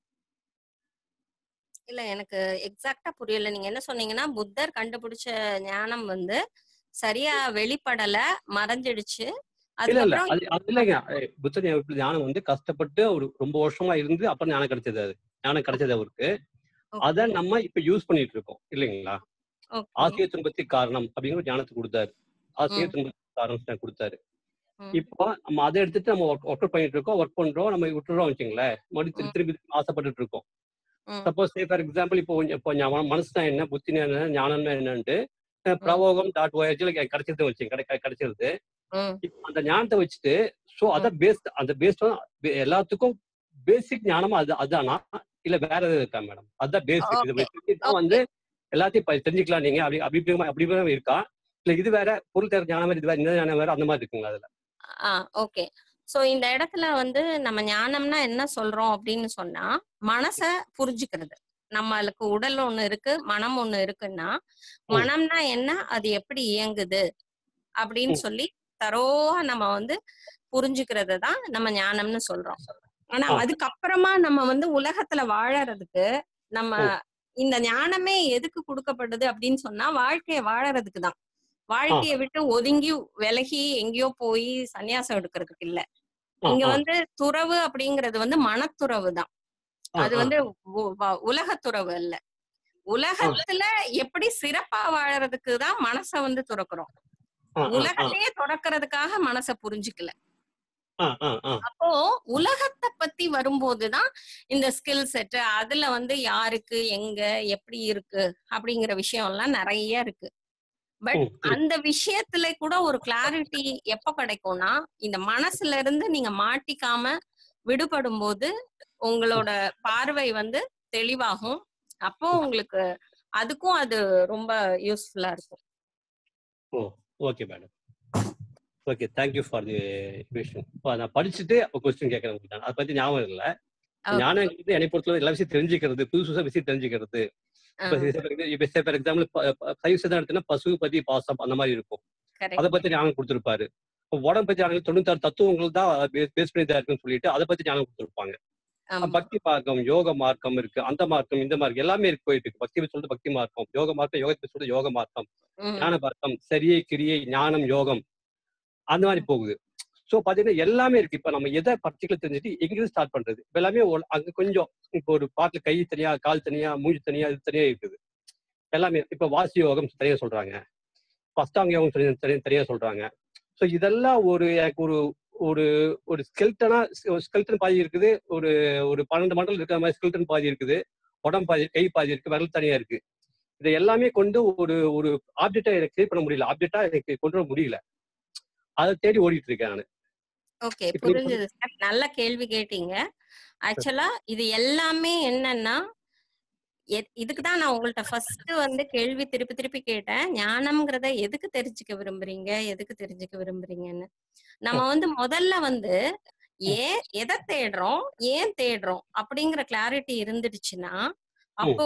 இல்ல எனக்கு எக்ஸாக்டா புரியல நீங்க என்ன சொன்னீங்கன்னா புத்தர் கண்டுபிடிச்ச ஞானம் வந்து சரியா வெளிப்படல மறைஞ்சிடுச்சு இல்ல இல்ல அதுக்கப்புறம் அது அது இல்லைங்க அஹ் புத்தர் ஞான- ஞானம் வந்து கஷ்டப்பட்டு ஒரு ரொம்ப வருஷமா இருந்து அப்புறம் ஞானம் கிடைச்சது அது ஞானம் கிடைச்சது அவருக்கு அத நம்ம இப்ப யூஸ் பண்ணிட்டு இருக்கோம் இல்லைங்களா Okay. ஆசிய துன்பத்துக்கு காரணம் அப்படிங்கிற ஒரு ஞானத்தை கொடுத்தாரு ஆசிய ம். துன்பத்துக்கு காரணம் கொடுத்தாரு ம். இப்போ நம்ம அதை எடுத்துட்டு நம்ம ஒர்க் பண்ணிட்டு இருக்கோம் ஒர்க் பண்றோம் நம்ம விட்டுறோம் வச்சுங்களேன் மறுபடியும் திருப்பி திருப்பி திருப்பி ஆசைப்பட்டுட்டு இருக்கோம் ம். சப்போஸ் ஃபார் எக்ஸாம்பிள் இப்போ கொஞ்சம் இப்போ ஞா- மனசுனா என்ன புத்தினா என்ன ஞானம்னா என்னன்ட்டு அஹ் பிரவோகம் டாட் ஓஎஸ்ல கிடைச்சிருது வச்சு கிடை கிடைச்சிருது ம். இப்போ அந்த ஞானத்தை வச்சுட்டு ஸோ அத பேஸ்ட் அந்த பேஸ்ட் எல்லாத்துக்கும் பேசிக் ஞானமா அது அதானா இல்ல வேற எதுவும் இருக்கா மேடம் அதான் பேசிக் இது Okay. வச்சுட்டு வந்து எல்லாத்தையும் ப- தெரிஞ்சுக்கலாம் நீங்க அப்படி அப்படி இப்படி அப்படி இப்படி இருக்கா இல்ல இது வேற பொருள் தேர்வு ஞானம் வேற இது வேற இந்த ஞானம் வேற அந்த மாதிரி இருக்குங்களா அதுல ஆ ஓகே சோ இந்த இடத்துல வந்து நம்ம ஞானம்னா என்ன சொல்றோம் அப்படின்னு சொன்னா மனச புரிஞ்சுக்கிறது நம்மளுக்கு உடல் ஒண்ணு இருக்கு மனம் ஒண்ணு இருக்குன்னா ம். மனம்னா என்ன அது எப்படி இயங்குது அப்படின்னு ம். சொல்லி தரோவா நம்ம வந்து புரிஞ்சுக்கிறது தான் நம்ம ஞானம்னு சொல்றோம் ஆனா ஆ. அதுக்கப்புறமா நம்ம வந்து உலகத்துல வாழறதுக்கு நம்ம ம். இந்த ஞானமே எதுக்கு கொடுக்கப்படுது அப்படின்னு சொன்னா வாழ்க்கைய வாழறதுக்கு தான் வாழ்க்கைய விட்டு ஒதுங்கி விலகி எங்கேயோ போய் சன்னியாசம் எடுக்கிறதுக்கு இல்ல ஆ, இங்க ஆ, வந்து துறவு அப்படிங்கிறது வந்து மனத்துறவு தான் ஆ, அது ஆ. வந்து உ- வ- உலகத்துறவு அல்ல உலகத்துல எப்படி சிறப்பா வாழறதுக்கு தான் மனச வந்து துறக்கிறோம் ஆ, ஆ, ஆ, உலகத்தையே துறக்கிறதுக்காக மனச புரிஞ்சுக்கல ஆ, ஆ, ஆ. அப்போ உலகத்தை பத்தி வரும்போதுதான் இந்த ஸ்கில் செட் அதுல வந்து யாருக்கு எங்க எப்படி இருக்கு அப்படிங்கிற விஷயம் எல்லாம் நிறைய இருக்கு பட் ம், ம். அந்த விஷயத்துல கூட ஒரு கிளாரிட்டி எப்ப கிடைக்கும்னா இந்த மனசுல இருந்து நீங்க மாட்டிக்காம விடுபடும் போது உங்களோட பார்வை வந்து தெளிவாகும் அப்போ உங்களுக்கு அதுக்கும் அது ரொம்ப யூஸ்ஃபுல்லா இருக்கும் oh okay madam okay thank you for the விஷயம் இப்போ நான் படிச்சுட்டு கொஸ்டின் கேட்கறேன் உங்களுக்கு அதை பத்தி ஞாபகம் இல்லை Okay. ஞானம் வந்து என்னை பொறுத்தவரை எல்லா விஷயம் தெரிஞ்சுக்கிறது புதுசு புதுசா விஷயம் தெரிஞ்சுக்கிறது ஆ, இப்போ ஃபார் எக்ஸாம்பிள் சைவ சிதம் எடுத்தோன்னா பசு பத்தி பாசம் அந்த மாதிரி இருக்கும் correct. அதை பத்தி ஞானம் கொடுத்துருப்பாரு இப்போ உடம்பு பத்தி ஞானம் தொண்ணூத்தாறு தத்துவங்கள் தான் பேஸ் பண்ணி தான் இருக்குன்னு சொல்லிட்டு அதை பத்தி ஞானம் கொடுத்துருப்பாங்க ஆமா. பக்தி மார்க்கம் யோக மார்க்கம் இருக்கு அந்த மார்க்கம் இந்த மார்க்கம் எல்லாமே இருக்கு போயிட்டு இருக்கு பக்தி சொல்லிட்டு பக்தி மார்க்கம் யோக மார்க்கம் யோகத்தை சொல்லிட்டு யோக மார்க்கம் ம், ஞான மார்க்கம் சரியை கிரியை ஞானம் யோகம் அந்த மாதிரி போகுது சோ பாத்தீங்கன்னா எல்லாமே இருக்கு இப்ப நம்ம எதை பர்டிகுலர் தெரிஞ்சுட்டு எங்கிருந்து ஸ்டார்ட் பண்றது இப்ப எல்லாமே ஒரு- அங்க கொஞ்சம் இப்போ ஒரு பாட்டுல கை தனியா கால் தனியா மூஞ்சி தனியா இது தனியா இருக்குது எல்லாமே இப்ப வாசி யோகம் தனியா சொல்றாங்க பஸ்டாங்க யோகம் தனியா தனியா தனியா சொல்றாங்க சோ இதெல்லாம் ஒரு எனக்கு ஒரு ஒரு ஒரு ஸ்கெல்டனா ஸ்கெல்டன் பாதி இருக்குது ஒரு ஒரு பன்னெண்டு மண்டல் இருக்கிற மாதிரி ஸ்கெல்டன் பாதி இருக்குது உடம்பு பாதி கை பாதி இருக்கு விரல் தனியா இருக்கு இதை எல்லாமே கொண்டு ஒரு ஒரு ஆப்ஜெக்டா எனக்கு கிரியேட் பண்ண முடியல ஆப்ஜெக்டா எனக்கு கொண்டு வர முடியல அதை தேடி ஓடிட்டு இருக்கேன் நான் ஓகே இப்ப நீ புரிஞ்சது சார் நல்ல கேள்வி கேட்டீங்க ஆக்சுவலா இது எல்லாமே என்னன்னா எ- இதுக்குதான் நான் உங்கள்ட்ட ஃபர்ஸ்ட் வந்து கேள்வி திருப்பி திருப்பி கேட்டேன் ஞானம்ங்கிறத எதுக்கு தெரிஞ்சுக்க விரும்புறீங்க எதுக்கு தெரிஞ்சுக்க விரும்புறீங்கன்னு நம்ம வந்து முதல்ல வந்து ஏன் எதை தேடுறோம் ஏன் தேடுறோம் அப்படிங்கிற கிளாரிட்டி இருந்துடுச்சுன்னா அப்போ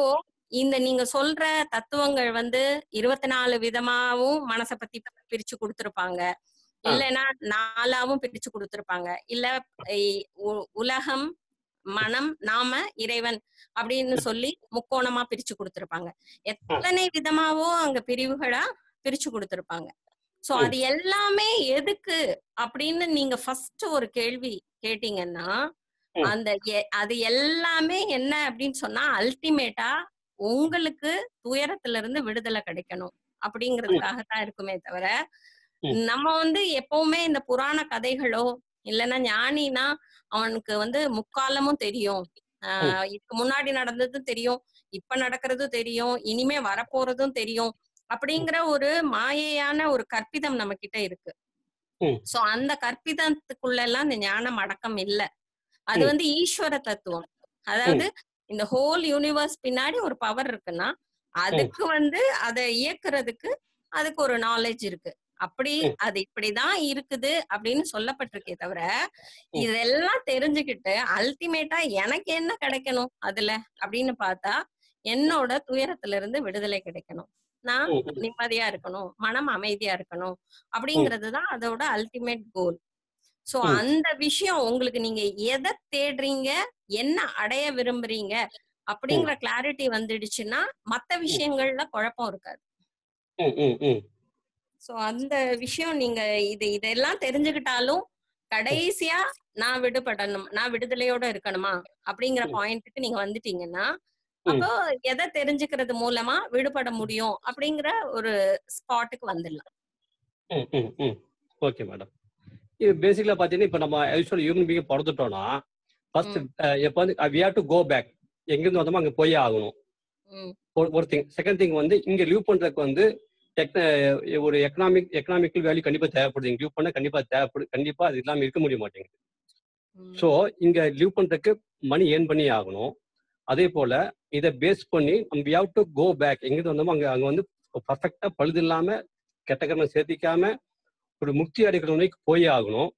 இந்த நீங்க சொல்ற தத்துவங்கள் வந்து இருபத்தி நாலு விதமாவும் மனசை பத்தி பிரிச்சு கொடுத்திருப்பாங்க ஆ. இல்லைன்னா நாலாவும் பிரிச்சு கொடுத்திருப்பாங்க இல்ல இ- உ- உலகம் மனம் நாம இறைவன் அப்படின்னு சொல்லி முக்கோணமா பிரிச்சு கொடுத்திருப்பாங்க எத்தனை விதமாவோ அங்க பிரிவுகளா பிரிச்சு கொடுத்திருப்பாங்க சோ ம். அது எல்லாமே எதுக்கு அப்படின்னு நீங்க ஃபர்ஸ்ட் ஒரு கேள்வி கேட்டீங்கன்னா ம். அந்த எ- அது எல்லாமே என்ன அப்படின்னு சொன்னா அல்டிமேட்டா உங்களுக்கு துயரத்துல இருந்து விடுதலை கிடைக்கணும் அப்படிங்கிறதுக்காக தான் இருக்குமே தவிர ம். நம்ம வந்து எப்பவுமே இந்த புராண கதைகளோ இல்லைன்னா ஞானினா அவனுக்கு வந்து முக்காலமும் தெரியும் ஆஹ் இதுக்கு முன்னாடி நடந்ததும் தெரியும் இப்ப நடக்கிறதும் தெரியும் இனிமே வரப்போறதும் தெரியும் அப்படிங்கிற ஒரு மாயையான ஒரு கற்பிதம் நம்ம கிட்ட இருக்கு ம். சோ அந்த கற்பிதத்துக்குள்ள எல்லாம் இந்த ஞானம் அடக்கம் இல்ல அது ம். வந்து ஈஸ்வர தத்துவம் அதாவது இந்த ஹோல் யூனிவர்ஸ் பின்னாடி ஒரு பவர் இருக்குன்னா அதுக்கு வந்து அதை இயக்குறதுக்கு அதுக்கு ஒரு நாலேஜ் இருக்கு அப்படி ம். அது இப்படிதான் இருக்குது அப்படின்னு சொல்லப்பட்டிருக்கே தவிர ம். இதெல்லாம் தெரிஞ்சுக்கிட்டு அல்டிமேட்டா எனக்கு என்ன கிடைக்கணும் அதுல அப்படின்னு பார்த்தா என்னோட துயரத்துல இருந்து விடுதலை கிடைக்கணும் நான் ம், ம். நிம்மதியா இருக்கணும் மனம் அமைதியா இருக்கணும் அப்படிங்கிறது தான் அதோட அல்டிமேட் கோல் சோ ம். அந்த விஷயம் உங்களுக்கு நீங்க எதை தேடுறீங்க என்ன அடைய விரும்புறீங்க அப்படிங்கிற கிளாரிட்டி வந்துடுச்சுன்னா மத்த விஷயங்கள்ல குழப்பம் இருக்காது ம், ம், ம். சோ அந்த விஷயம் நீங்க இது இதெல்லாம் தெரிஞ்சுக்கிட்டாலும் கடைசியா நான் விடுபடணும் நான் விடுதலையோட இருக்கணுமா அப்படிங்கிற ம். பாயிண்ட்டுக்கு நீங்க வந்துட்டீங்கன்னா ம். அப்போ எதை தெரிஞ்சுக்கிறது மூலமா விடுபட முடியும் அப்படிங்கிற ஒரு ஸ்பாட்டுக்கு வந்துடலாம் ம், ம், ம். ஓகே மேடம் இது பேசிக்கலா பாத்தீங்கன்னா இப்ப நம்ம யூஸ்வல் ஹியூமன் பீங் பிறந்துட்டோம்னா ஃபர்ஸ்ட் எப்போ வந்து we have to go back எங்கிருந்து வந்தோமோ அங்க போயே ஆகணும் ம், ஒரு- ஒரு திங் செகண்ட் திங் வந்து இங்க லீவ் பண்றதுக்கு வந்து டெக்ன ஒரு எக்கனாமிக் எக்கனாமிக்கல் வேல்யூ கண்டிப்பா தேவைப்படுது இங்க லீவ் பண்ண கண்டிப்பா தேவைப்படுது கண்டிப்பா அது இல்லாம இருக்க முடிய மாட்டேங்குது ம். ஸோ இங்க லீவ் பண்றதுக்கு மணி ஏர்ன் பண்ணி ஆகணும் அதே போல இதை பேஸ் பண்ணி நம்ம we have to go back எங்கிருந்து வந்தோமோ அங்க அங்க வந்து பர்ஃபெக்டா பழுது இல்லாம கெட்ட கர்மம் சேர்த்திக்காம ஒரு முக்தி அடைக்கிற நோய்க்கு போயே ஆகணும்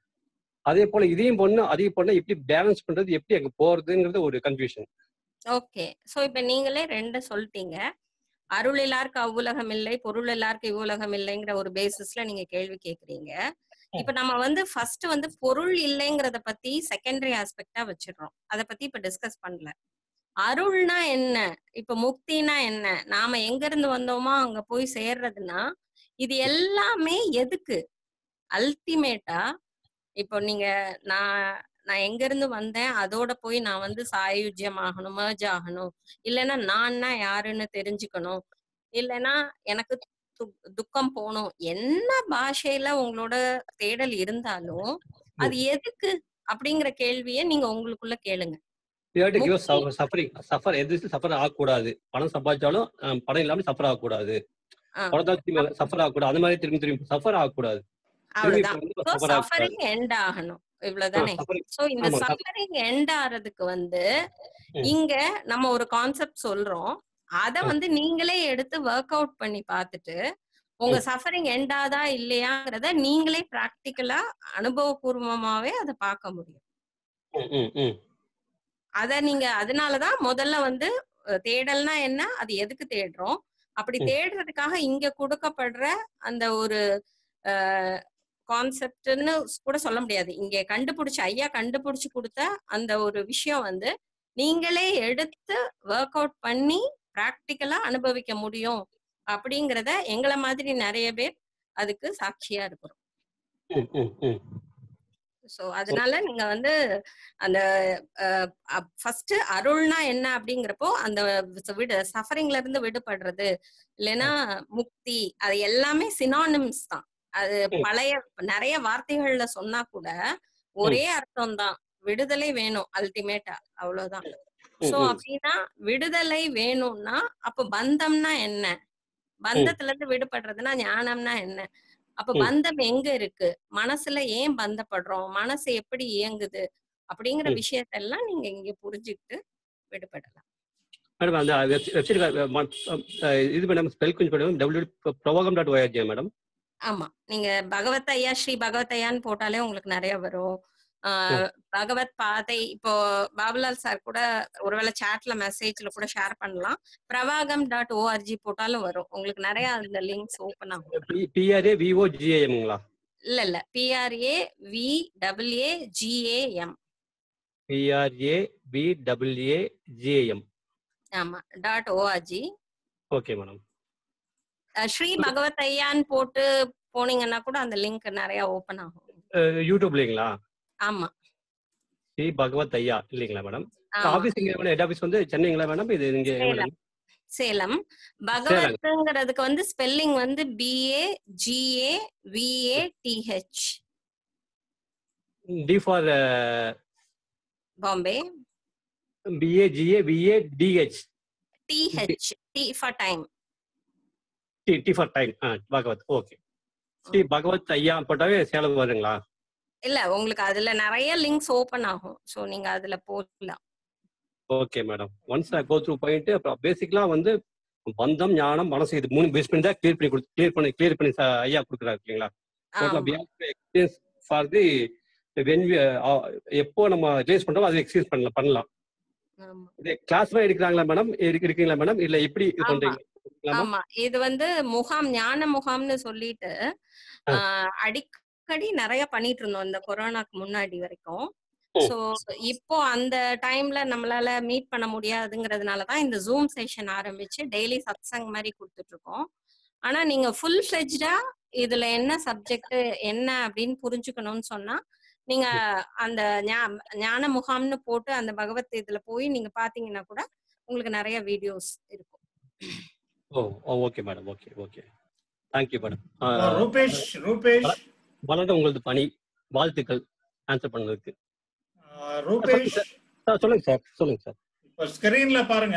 அதே போல இதையும் பண்ணு அதையும் பண்ண எப்படி பேலன்ஸ் பண்றது எப்படி அங்க போறதுங்கிறது ஒரு கன்ஃபியூஷன் ஓகே சோ இப்ப நீங்களே ரெண்டு சொல்லிட்டீங்க அருள் எல்லாருக்கு அவ்வுலகம் இல்லை பொருள் எல்லாருக்கு இவ்வுலகம் இல்லைங்கிற ஒரு பேசிஸ்ல நீங்க கேள்வி கேக்குறீங்க இப்ப நம்ம வந்து ஃபர்ஸ்ட் வந்து பொருள் இல்லைங்கிறத பத்தி செகண்டரி ஆஸ்பெக்டா வச்சிடுறோம் அத பத்தி இப்ப டிஸ்கஸ் பண்ணல அருள்னா என்ன இப்ப முக்தினா என்ன நாம எங்க இருந்து வந்தோமோ அங்க போய் சேர்றதுன்னா இது எல்லாமே எதுக்கு அல்டிமேட்டா இப்போ நீங்க நான் நான் எங்க இருந்து வந்தேன் அதோட போய் நான் வந்து சாயுஜ்யம் ஆகணும் merge ஆகணும் இல்லைன்னா நான்னா யாருன்னு தெரிஞ்சுக்கணும் இல்லைன்னா எனக்கு து- துக்கம் போகணும் என்ன பாஷையில உங்களோட தேடல் இருந்தாலும் அது எதுக்கு அப்படிங்கிற கேள்வியை நீங்க உங்களுக்குள்ள கேளுங்க சஃபரிங் சஃபர் எது சஃபர் ஆகக்கூடாது பணம் சம்பாதிச்சாலும் அஹ், பணம் இல்லாம சஃபர் ஆகக்கூடாது ஆ. பணத்தால் சஃபர் ஆகக்கூடாது அந்த மாதிரி திரும்பி திரும்பி சஃபர் ஆகக்கூடாது திரும்பி அவ்வளவுதான் இப்ப வந்து suffer ஆகக்கூடாது. சஃபரிங் எண்ட் ஆகணும் இவ்வளவுதானே ஆ, suffering. சோ இந்த ஆமா, suff- சஃபரிங் எண்ட் ஆறதுக்கு வந்து ம். இங்க நம்ம ஒரு கான்செப்ட் சொல்றோம் அத ம். வந்து நீங்களே எடுத்து ஒர்க் அவுட் பண்ணி பார்த்துட்டு உங்க சஃபரிங் எண்ட் ஆதா இல்லையாங்கிறத நீங்களே பிராக்டிக்கலா அனுபவபூர்வமாவே அதை பார்க்க முடியும் ம், ம், ம். அத நீங்க அதனாலதான் முதல்ல வந்து அஹ், தேடல்னா என்ன அது எதுக்கு தேடுறோம் அப்படி ம். தேடுறதுக்காக இங்க கொடுக்கப்படுற அந்த ஒரு கான்செப்ட்னு கூட சொல்ல முடியாது இங்க கண்டுபிடிச்சு ஐயா கண்டுபிடிச்சு கொடுத்த அந்த ஒரு விஷயம் வந்து நீங்களே எடுத்து ஒர்க் அவுட் பண்ணி பிராக்டிக்கலா அனுபவிக்க முடியும் அப்படிங்கறத எங்களை மாதிரி நிறைய பேர் அதுக்கு சாட்சியா இருக்கிறோம் ம், ம், ம். சோ அதனால நீங்க வந்து அந்த ஃபர்ஸ்ட் அருள்னா என்ன அப்படிங்கிறப்போ அந்த விடு சஃபரிங்ல இருந்து விடுபடுறது இல்லைன்னா முக்தி அது எல்லாமே சினானிம்ஸ் தான் அது ம். பழைய நிறைய வார்த்தைகள்ல சொன்னா கூட ஒரே அர்த்தம் தான் விடுதலை வேணும் அல்டிமேட்டா அவ்வளவுதான் ம், சோ ம். அப்படின்னா விடுதலை வேணும்னா அப்ப பந்தம்னா என்ன பந்தத்துல இருந்து விடுபடுறதுன்னா ஞானம்னா என்ன அப்ப ம். பந்தம் எங்க இருக்கு மனசுல ஏன் பந்தப்படுறோம் மனசு எப்படி இயங்குது அப்படிங்கிற ம். விஷயத்தெல்லாம் நீங்க இங்க புரிஞ்சுக்கிட்டு விடுபடலாம் மேடம் அந்த வெப்சைட் இது மேடம் ஸ்பெல் கொஞ்சம் மேடம் டபிள்யூ ப்ரோகம் டாட் ஒய்ஆர்ஜி மேடம் ஆமா நீங்க பகவத் ஐயா ஸ்ரீ பகவத் ஐயான்னு போட்டாலே உங்களுக்கு நிறைய வரும் ஆஹ் பகவத் பாதை இப்போ பாபுலால் சார் கூட ஒருவேளை சாட்ல மெசேஜ்ல கூட ஷேர் பண்ணலாம் பிரவாகம் டாட் ஓஆர்ஜி போட்டாலும் வரும் உங்களுக்கு நிறைய அந்த லிங்க்ஸ் ஓபன் ஆகும் பிஆர்ஏ விஓ ஜிஏஎம்ங்களா இல்ல இல்ல PRA V WA GAM PRA P WA GAM ஆமா dot ORG okay madam Shri Bhagavad ஐயான்னு போட்டு போனீங்கன்னா கூட அந்த லிங்க் நிறைய ஓபன் ஆகும் யூடியூப்லீங்களா ஆமா ஸ்ரீ பகவத் ஐயா இல்லைங்களா மேடம் ஆமா ஆபீஸ் இங்க மேடம் ஹெட் ஆபீஸ் வந்து சென்னைங்களா மேடம் இது இங்க சேலம் சேலம் பகவத்ங்கிறதுக்கு வந்து ஸ்பெல்லிங் வந்து BA GA VA DH D for Bombay BA GA VA DH DH D for time D D for time ஆ பகவத் ஓகே ஸ்ரீ பகவத் ஐயா போட்டாவே சேலம் வருங்களா இல்ல உங்களுக்கு அதுல நிறைய லிங்க்ஸ் ஓபன் ஆகும் சோ நீங்க அதுல போடலாம் okay madam once I go through point அப்புறம் பேசிக்கலா வந்து பந்தம் ஞானம் மனசு இது மூணு பேஸ் பண்ணி தான் கிளியர் பண்ணி கொடுத்து கிளியர் பண்ணி கிளியர் பண்ணி ச- ஐயா கொடுக்குறாரு இல்லைங்களா ஆமா எக்ஸ்பீரியன்ஸ் ஃபார் தி வென் எப்போ நம்ம ரிலீஸ் பண்றோம் அதை எக்ஸ்பீரியன்ஸ் பண்ணலாம் பண்ணலாம் ஆமா இது கிளாஸ் மாதிரி எடுக்கிறாங்களா மேடம் இருக்கீங்களா மேடம் இல்ல எப்படி இது ஆமா. பண்றீங்க இருக்கலாமா? ஆமா இது வந்து முகாம் ஞான முகாம்னு சொல்லிட்டு ஆ. ஆஹ் அடிக்கடி நிறைய பண்ணிட்டு இருந்தோம் இந்த கொரோனாக்கு முன்னாடி வரைக்கும் ஓ. சோ இப்போ அந்த டைம்ல நம்மளால மீட் பண்ண முடியாதுங்கிறதுனால தான் இந்த ஜூம் செஷன் ஆரம்பிச்சு டெய்லி சத்சங் மாதிரி கொடுத்துட்டு இருக்கோம் ஆனா நீங்க ஃபுல் ஃபிளெஜ்டா இதுல என்ன சப்ஜெக்ட் என்ன அப்படின்னு புரிஞ்சுக்கணும்னு சொன்னா நீங்க அந்த ஞா- ஞான முகாம்னு போட்டு அந்த பகவத் இதுல போய் நீங்க பாத்தீங்கன்னா கூட உங்களுக்கு நிறைய வீடியோஸ் இருக்கும் oh okay madam okay okay thank you madam Rupesh Rupesh வளர்ந்த உங்களது பணி வாழ்த்துக்கள் ஆன்சர் பண்ணதுக்கு ஆஹ் ரூபேஷ் சார் சொல்லுங்க சார் சொல்லுங்க சார் இப்ப ஸ்கிரீன்ல பாருங்க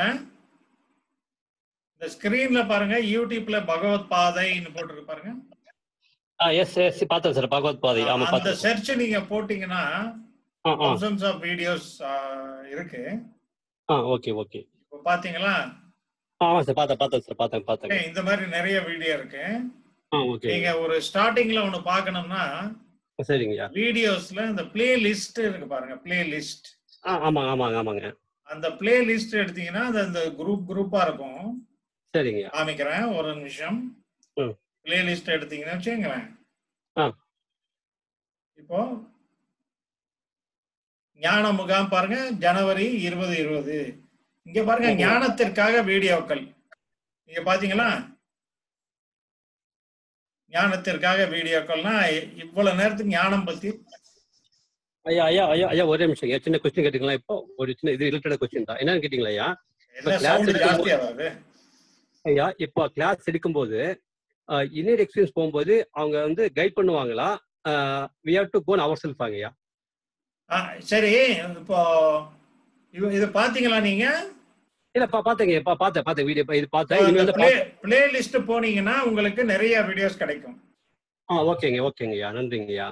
இந்த ஸ்கிரீன்ல பாருங்க யூடியூப்ல பகவத் பாதைன்னு போட்டிருக்கு பாருங்க ஆ எஸ் எஸ் பார்த்தேன் சார் பகவத் பாதை ஆமா அந்த பார்த்தேன் சர்ச் நீங்க போட்டீங்கன்னா ஆ ஆ thousands ஆஃப் வீடியோஸ் இருக்கு ஆ ஓகே ஓகே இப்போ பாத்தீங்களா ஆமா சார் பார்த்தேன் பார்த்தேன் சார் பார்த்தேன் பார்த்தேன் Okay, இந்த மாதிரி நிறைய வீடியோ இருக்கு ஆ ஓகே நீங்க ஒரு ஸ்டார்டிங்ல ஒண்ணு பார்க்கணும்னா சரிங்கய்யா வீடியோஸ்ல இந்த பிளே லிஸ்ட் இருக்கு பாருங்க பிளே லிஸ்ட் ஆ ஆமாங்க ஆமாங்க ஆமாங்க அந்த பிளே லிஸ்ட் எடுத்தீங்கன்னா அது அந்த குரூப் குரூப்பா இருக்கும் சரிங்கய்யா காமிக்கிறேன் ஒரு நிமிஷம் ம். பிளே லிஸ்ட் எடுத்தீங்கன்னா வச்சுங்களேன் ஆ. இப்போ ஞான முகாம் பாருங்க ஜனவரி இருபது இருபது இங்க பாருங்க ஓஹோ. ஞானத்திற்காக வீடியோக்கள் இங்க பாத்தீங்களா ஞானத்திற்காக வீடியோக்கள்னா இ- இவ்வளவு நேரத்துக்கு ஞானம் பத்தி ஐயா ஐயா ஐயா ஐயா ஒரே நிமிஷம் ஐயா சின்ன கொஸ்டின் கேட்டீங்களா இப்போ ஒரு சின்ன இது ரிலேட்டட் கொஸ்டின் தான் என்னன்னு கேட்டீங்களா ஐயா என்ன class சவுண்ட் எடுக்கும்போது- ஜாஸ்தியா வருது ஐயா இப்போ கிளாஸ் எடுக்கும்போது இன்னர் எக்ஸ்பீரியன்ஸ் போகும்போது அவங்க வந்து கைட் பண்ணுவாங்களா we have to gone our self ஐயா ஆ, சரி இப்போ இது இது பாத்தீங்களா நீங்க இல்ல பா பாத்தேங்க பா பார்த்தேன் பார்த்தேன் வீடியோ இது பார்த்தேன் அந்த இனிமேல் வந்து பிளே பிளே லிஸ்ட் போனீங்கன்னா உங்களுக்கு நிறைய வீடியோஸ் கிடைக்கும் ஆ ஓகேங்க ஓகேங்கய்யா நன்றிங்கய்யா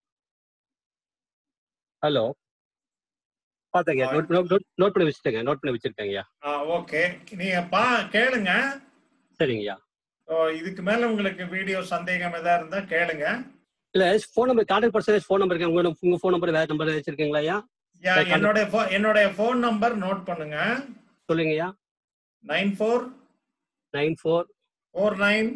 ஹலோ பார்த்தேங்க ஆ. நோட் நோட் நோட் பண்ணி வச்சுட்டேங்க நோட் பண்ணி வச்சிருக்கேங்கய்யா ஓகே நீங்க பா கேளுங்க சரிங்கய்யா So, இதுக்கு மேல உங்களுக்கு வீடியோ சந்தேகம் எதா இருந்தா கேளுங்க இல்ல phone number contact percentage phone number உங்க உங்க ஃபோன் நம்பர் வேற நம்பர் வச்சிருக்கீங்களா ஐயா யா, Like என்னுடைய pho- என்னுடைய ஃபோன் நம்பர் நோட் பண்ணுங்க சொல்லுங்கய்யா nine four nine four four nine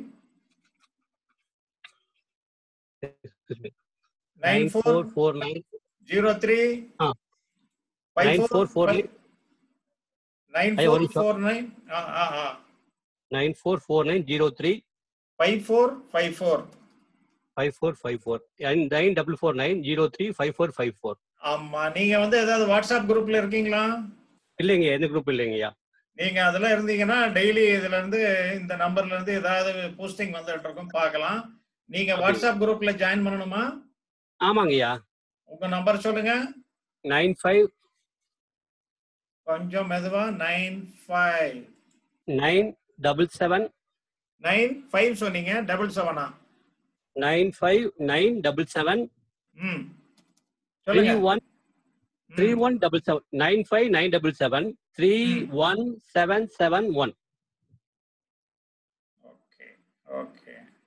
nine nine four four four nine zero three ஆ. Five nine four four nine ஐயா, ஒரு ஃபோர் நிமிஷம். Four nine nine four four nine zero three five four five four five four five four nine double four nine zero three five four five four ஆமா நீங்க வந்து ஏதாவது WhatsApp குரூப்ல இருக்கீங்களா இல்லைங்க எந்த குரூப் இல்லைங்கய்யா நீங்க அதுல இருந்தீங்கன்னா டெய்லி இதுல இருந்து இந்த நம்பர்ல இருந்து ஏதாவது போஸ்டிங் வந்துட்டு இருக்கும் பார்க்கலாம் நீங்க Okay. வாட்ஸ்அப் குரூப்ல ஜாயின் பண்ணணுமா ஆமாங்கய்யா உங்க நம்பர் சொல்லுங்க நைன் ஃபைவ் கொஞ்சம் மெதுவா nine five nine double seven nine five சொன்னீங்க டபுள் செவனா nine five nine double seven ம் த்ரீ சொல்லுங்க one three one double seven nine five nine double seven three one seven seven one okay okay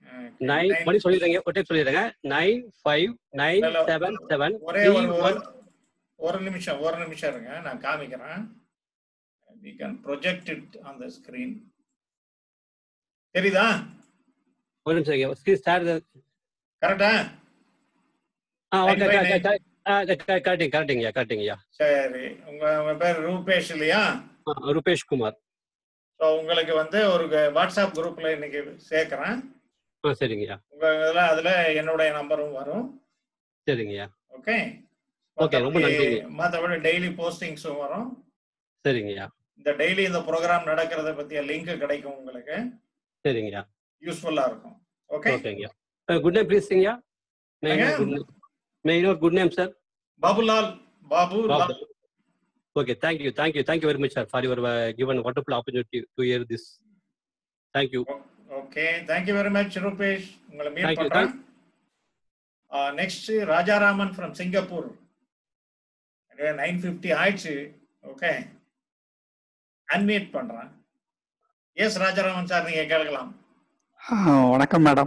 nine nine- மணி சொல்லிடுறேங்க ஒரு time சொல்லிடுறேங்க nine five nine இல்ல, இல்ல. செவன் செவன் ஒரே three ஒரு ஒன் ஒரு- ஒரு நிமிஷம் ஒரு நிமிஷம் இருங்க நான் காமிக்கிறேன் we can project it on the screen தெரியுதா ஒரு நிமிஷம் ஸ்கிரீன் ஸ்டார் கரெக்டா ஆ Nine okay by nine. Correcting கரெக்டிங்கய்யா கரெக்டிங்கய்யா சரி உங்க உங்க பேர் ரூபேஷ் இல்லையா ரூபேஷ் குமார் ஸோ உங்களுக்கு வந்து ஒரு வாட்ஸ்அப் குரூப்ல இன்னைக்கு சேர்க்கிறேன் ஆ சரிங்கய்யா உங்க இதுல அதுல என்னுடைய நம்பரும் வரும் சரிங்கய்யா ஓகே Okay, ரொம்ப நன்றிங்க. மற்றபடி டெய்லி போஸ்டிங்ஸும் வரும் சரிங்கய்யா இந்த டெய்லி இந்த ப்ரோக்ராம் நடக்கிறத பத்திய லிங்க் கிடைக்கும் உங்களுக்கு சரிங்கய்யா யூஸ்ஃபுல்லா இருக்கும் ஓகே ஓகேங்கய்யா குட் நேம் ப்ளீஸ்ங்கய்யா மே ஐயா. Good name may you good name sir Babulal Babu Lal. Okay thank you thank you thank you very much sir for your given wonderful opportunity to hear this thank you okay thank you very much Rupesh உங்களை meet Thank you, பண்றேன் next Rajaraman from Singapore nine fifty ஆயிடுச்சு okay unmute பண்றேன் yes Rajaraman sir நீங்க கேட்கலாம் ஆ, வணக்கம் madam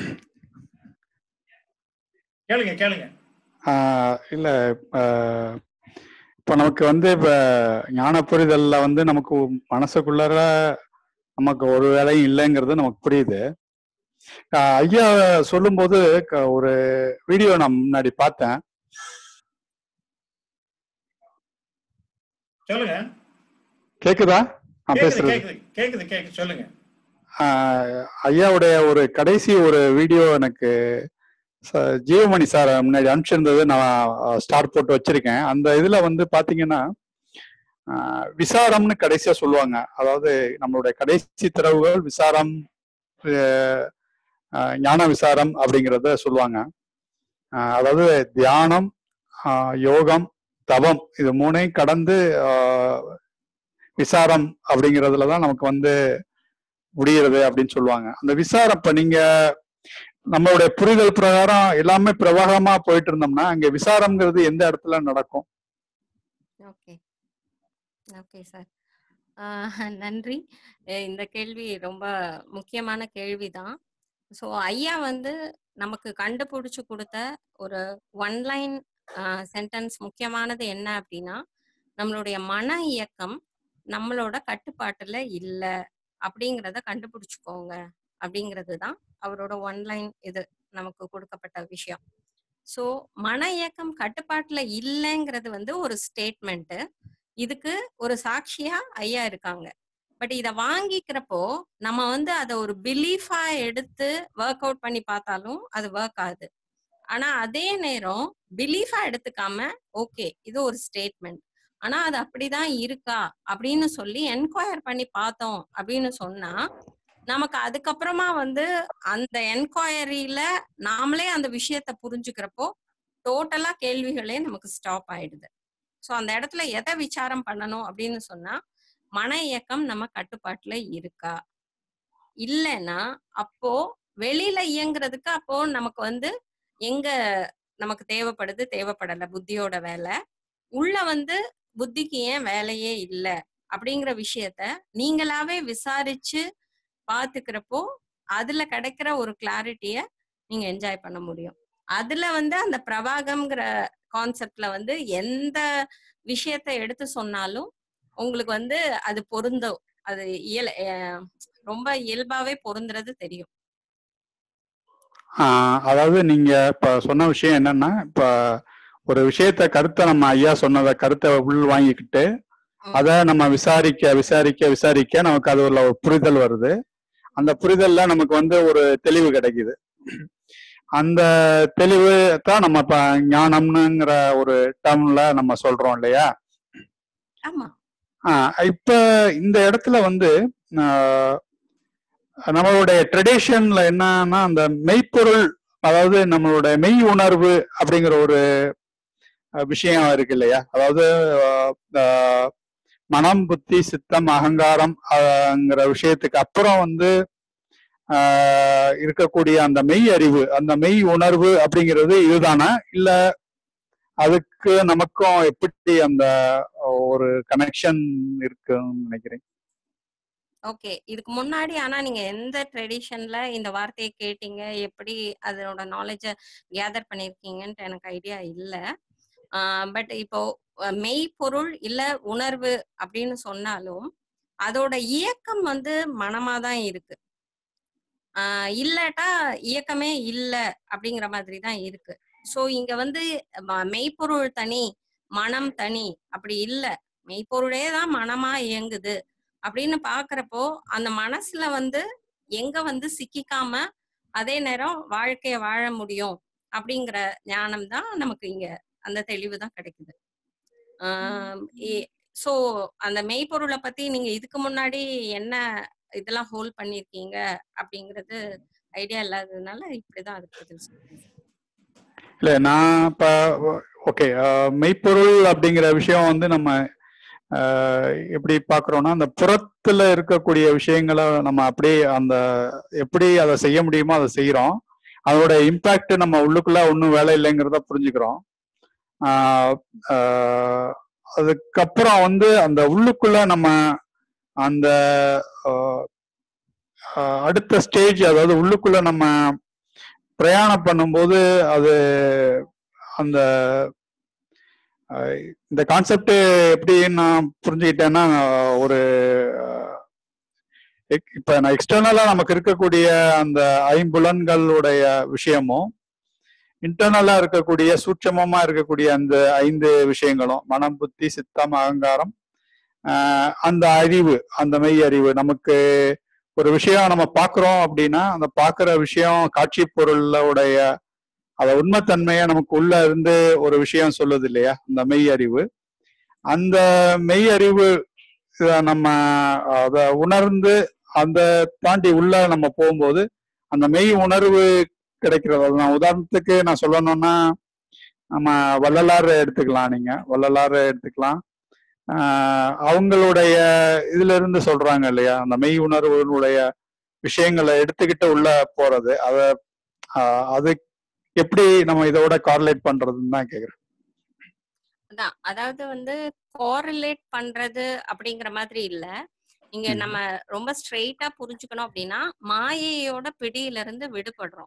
கேளுங்க கேளுங்க ஆ, இல்ல ஆ, இப்ப நமக்கு வந்து இப்ப ஞான புரிதல்ல வந்து நமக்கு மனசுக்குள்ளார நமக்கு ஒரு வேலையும் இல்லைங்கிறது நமக்கு புரியுது ஆ, ஐயா சொல்லும்போது க- ஒரு வீடியோ நான் முன்னாடி பார்த்தேன் சொல்லுங்க கேக்குதா நான் கேக்குது பேசுறது கேக்குது கேக்குது கேக்குது சொல்லுங்க ஆ, ஐயாவுடைய ஒரு கடைசி ஒரு வீடியோ எனக்கு ச- ஜீவமணி சார் முன்னாடி அனுப்பிச்சிருந்தது நான் ஸ்டார் போட்டு வச்சிருக்கேன் அந்த இதுல வந்து பாத்தீங்கன்னா ஆ, விசாரம்னு கடைசியா சொல்லுவாங்க அதாவது நம்மளுடைய கடைசி திறவுகள் விசாரம் அஹ், ஆ, ஞான விசாரம் அப்படிங்கிறத சொல்லுவாங்க ஆ, அதாவது தியானம் ஆ, யோகம் தவம் இது மூணையும் கடந்து ஆ, விசாரம் அப்படிங்கிறதுல தான் நமக்கு வந்து முடிகிறது அப்படின்னு சொல்லுவாங்க அந்த விசாரம் இப்ப நீங்க நம்மளுடைய புரிதல் பிரகாரம் எல்லாமே பிரவாகமா போயிட்டு இருந்தோம்னா அங்க விசாரம்ங்கிறது எந்த இடத்துல நடக்கும் ஓகே ஓகே சார் நன்றி அஹ் இந்த கேள்வி ரொம்ப முக்கியமான கேள்விதான் ஸோ ஐயா வந்து நமக்கு கண்டுபிடிச்சு கொடுத்த ஒரு ஒன் லைன் சென்டென்ஸ் முக்கியமானது என்ன அப்படின்னா நம்மளுடைய மன இயக்கம் நம்மளோட கட்டுப்பாட்டுல இல்ல அப்படிங்கிறத கண்டுபிடிச்சுக்கோங்க அப்படிங்கிறது தான் அவரோட ஒன் லைன் இது நமக்கு கொடுக்கப்பட்ட விஷயம் ஸோ மன இயக்கம் கட்டுப்பாட்டுல இல்லைங்கிறது வந்து ஒரு ஸ்டேட்மெண்ட் இதுக்கு ஒரு சாட்சியா ஐயா இருக்காங்க பட் இத வாங்கிக்கிறப்போ நம்ம வந்து அதை ஒரு பிலீஃபா எடுத்து ஒர்க் அவுட் பண்ணி பார்த்தாலும் அது ஒர்க் ஆகுது ஆனா அதே நேரம் பிலீஃபா எடுத்துக்காம ஓகே இது ஒரு ஸ்டேட்மெண்ட் ஆனா அது அப்படிதான் இருக்கா அப்படின்னு சொல்லி என்கொயர் பண்ணி பார்த்தோம் அப்படின்னு சொன்னா நமக்கு அதுக்கப்புறமா வந்து அந்த என்கொயரியில நாமளே அந்த விஷயத்த புரிஞ்சுக்கிறப்போ டோட்டலா கேள்விகளே நமக்கு ஸ்டாப் ஆயிடுது ஸோ அந்த இடத்துல எதை விசாரம் பண்ணணும் அப்படின்னு சொன்னா மன இயக்கம் நம்ம கட்டுப்பாட்டுல இருக்கா இல்லைன்னா அப்போ வெளியில இயங்குறதுக்கு அப்போ நமக்கு வந்து எங்க நமக்கு தேவைப்படுது தேவைப்படல புத்தியோட வேலை உள்ள வந்து புத்திக்கு ஏன் வேலையே இல்லை அப்படிங்கிற விஷயத்த நீங்களாவே விசாரிச்சு பாத்துக்கிறப்போ அதுல கிடைக்கிற ஒரு கிளாரிட்டிய நீங்க என்ஜாய் பண்ண முடியும் அதுல வந்து அந்த பிரவாகம்ங்கிற கான்செப்ட்ல வந்து எந்த விஷயத்த எடுத்து சொன்னாலும் உங்களுக்கு வந்து அது பொருந்தும் அது இயல் அஹ் ரொம்ப இயல்பாவே பொருந்துறது தெரியும் ஆஹ் அதாவது நீங்க இப்ப சொன்ன விஷயம் என்னன்னா இப்ப ஒரு விஷயத்த கருத்தை நம்ம ஐயா சொன்னத கருத்தை உள் வாங்கிக்கிட்டு ம். அத நம்ம விசாரிக்க விசாரிக்க விசாரிக்க நமக்கு அது ஒரு புரிதல் வருது அந்த புரிதல்ல நமக்கு வந்து ஒரு தெளிவு கிடைக்குது அந்த தெளிவு தான் நம்ம இப்ப ஞானம்னுங்கிற ஒரு டேர்ம்ல நம்ம சொல்றோம் இல்லையா ஆமா ஆஹ் இப்ப இந்த இடத்துல வந்து ஆஹ் நம்மளுடைய ட்ரெடிஷன்ல என்னன்னா அந்த மெய்ப்பொருள் அதாவது நம்மளுடைய மெய் உணர்வு அப்படிங்கிற ஒரு அஹ், விஷயம் இருக்கு இல்லையா அதாவது ஆஹ், ஆஹ், மனம் புத்தி சித்தம் அகங்காரம் ஆஹ்ங்கிற விஷயத்துக்கு அப்புறம் வந்து ஆஹ், இருக்கக்கூடிய அந்த மெய் அறிவு அந்த மெய் உணர்வு அப்படிங்கிறது இதுதானா இல்ல அதுக்கு நமக்கும் எப்படி அந்த ஒரு கனெக்ஷன் இருக்குன்னு நினைக்கிறேன் ஓகே இதுக்கு முன்னாடி ஆனா நீங்க எந்த ட்ரெடிஷன்ல இந்த வார்த்தையை கேட்டீங்க எப்படி அதனோட நாலேஜ கேதர் பண்ணிருக்கீங்கன்ட்டு எனக்கு ஐடியா இல்ல பட் இப்போ அஹ், மெய்ப்பொருள் இல்ல உணர்வு அப்படின்னு சொன்னாலும் அதோட இயக்கம் வந்து மனமா தான் இருக்கு ஆஹ் இல்லாட்டா இயக்கமே இல்ல அப்படிங்கிற மாதிரி தான் இருக்கு சோ இங்க வந்து ம- மெய்ப்பொருள் தனி மனம் தனி அப்படி இல்ல மெய்ப்பொருளே தான் மனமா இயங்குது அப்படின்னு பாக்குறப்போ அந்த மனசுல வந்து எங்க வந்து சிக்கிக்காம அதே நேரம் வாழ்க்கைய வாழ முடியும் அப்படிங்கிற ஞானம் தான் நமக்கு இங்க அந்த தெளிவு தான் கிடைக்குது சோ அந்த மெய்ப்பொருளை பத்தி நீங்க இதுக்கு முன்னாடி என்ன இதெல்லாம் ஹோல்ட் பண்ணிருக்கீங்க அப்படிங்கிறது ஐடியா இல்லாததுனால இப்படிதான் அதுக்கு பதில் சொல்றேன் இல்ல நான் இப்ப ஓகே மெய்ப்பொருள் அப்படிங்கிற விஷயம் வந்து நம்ம அஹ், எப்படி பாக்குறோம்னா அந்த புறத்துல இருக்கக்கூடிய விஷயங்களை நம்ம அப்படியே அந்த எப்படி அதை செய்ய முடியுமோ அதை செய்யறோம் அதோட இம்பாக்ட் நம்ம உள்ளுக்குள்ள ஒன்றும் வேலை இல்லைங்கிறத புரிஞ்சுக்கிறோம் ஆஹ், ஆஹ், அதுக்கப்புறம் வந்து அந்த உள்ளுக்குள்ள நம்ம அந்த ஆஹ், ஆஹ், அடுத்த ஸ்டேஜ் அதாவது உள்ளுக்குள்ள நம்ம பிரயாணம் பண்ணும்போது அது அந்த அஹ், இந்த கான்செப்ட் எப்படி நான் புரிஞ்சுக்கிட்டேன்னா ஒரு அஹ், எக்- இப்ப நான் எக்ஸ்டர்னலா நமக்கு இருக்கக்கூடிய அந்த ஐம்புலன்களுடைய விஷயமும் இன்டர்னலா இருக்கக்கூடிய சூட்சமமா இருக்கக்கூடிய அந்த ஐந்து விஷயங்களும் மனம் புத்தி சித்தம் அகங்காரம் ஆஹ், அந்த அறிவு அந்த மெய் அறிவு நமக்கு ஒரு விஷயம் நம்ம பார்க்கிறோம் அப்படின்னா அந்த பார்க்கிற விஷயம் காட்சி பொருளுடைய அத உண்மைத்தன்மையை நமக்கு உள்ள இருந்து ஒரு விஷயம் சொல்லுது இல்லையா அந்த மெய் அறிவு அந்த மெய் அறிவு இத நம்ம அத உணர்ந்து அந்த தாண்டி உள்ள நம்ம போகும்போது அந்த மெய் உணர்வு கிடைக்கிறது அது நான் உதாரணத்துக்கு நான் சொல்லணும்னா நம்ம வள்ளலார் எடுத்துக்கலாம் நீங்க வள்ளலார் எடுத்துக்கலாம் ஆஹ் அவங்களுடைய இதுல இருந்து சொல்றாங்க இல்லையா அந்த மெய் உணர்வுடைய விஷயங்களை எடுத்துக்கிட்டு உள்ள போறது அத ஆஹ் அது எப்படி நம்ம இதோட கார்லேட் பண்றதுன்னு தான் கேக்குறேன் அதான் அதாவது வந்து கோரிலேட் பண்றது அப்படிங்கிற மாதிரி இல்ல இங்க ம். நம்ம ரொம்ப ஸ்ட்ரெயிட்டா புரிஞ்சுக்கணும் அப்படின்னா மாயையோட பிடியில இருந்து விடுபடுறோம்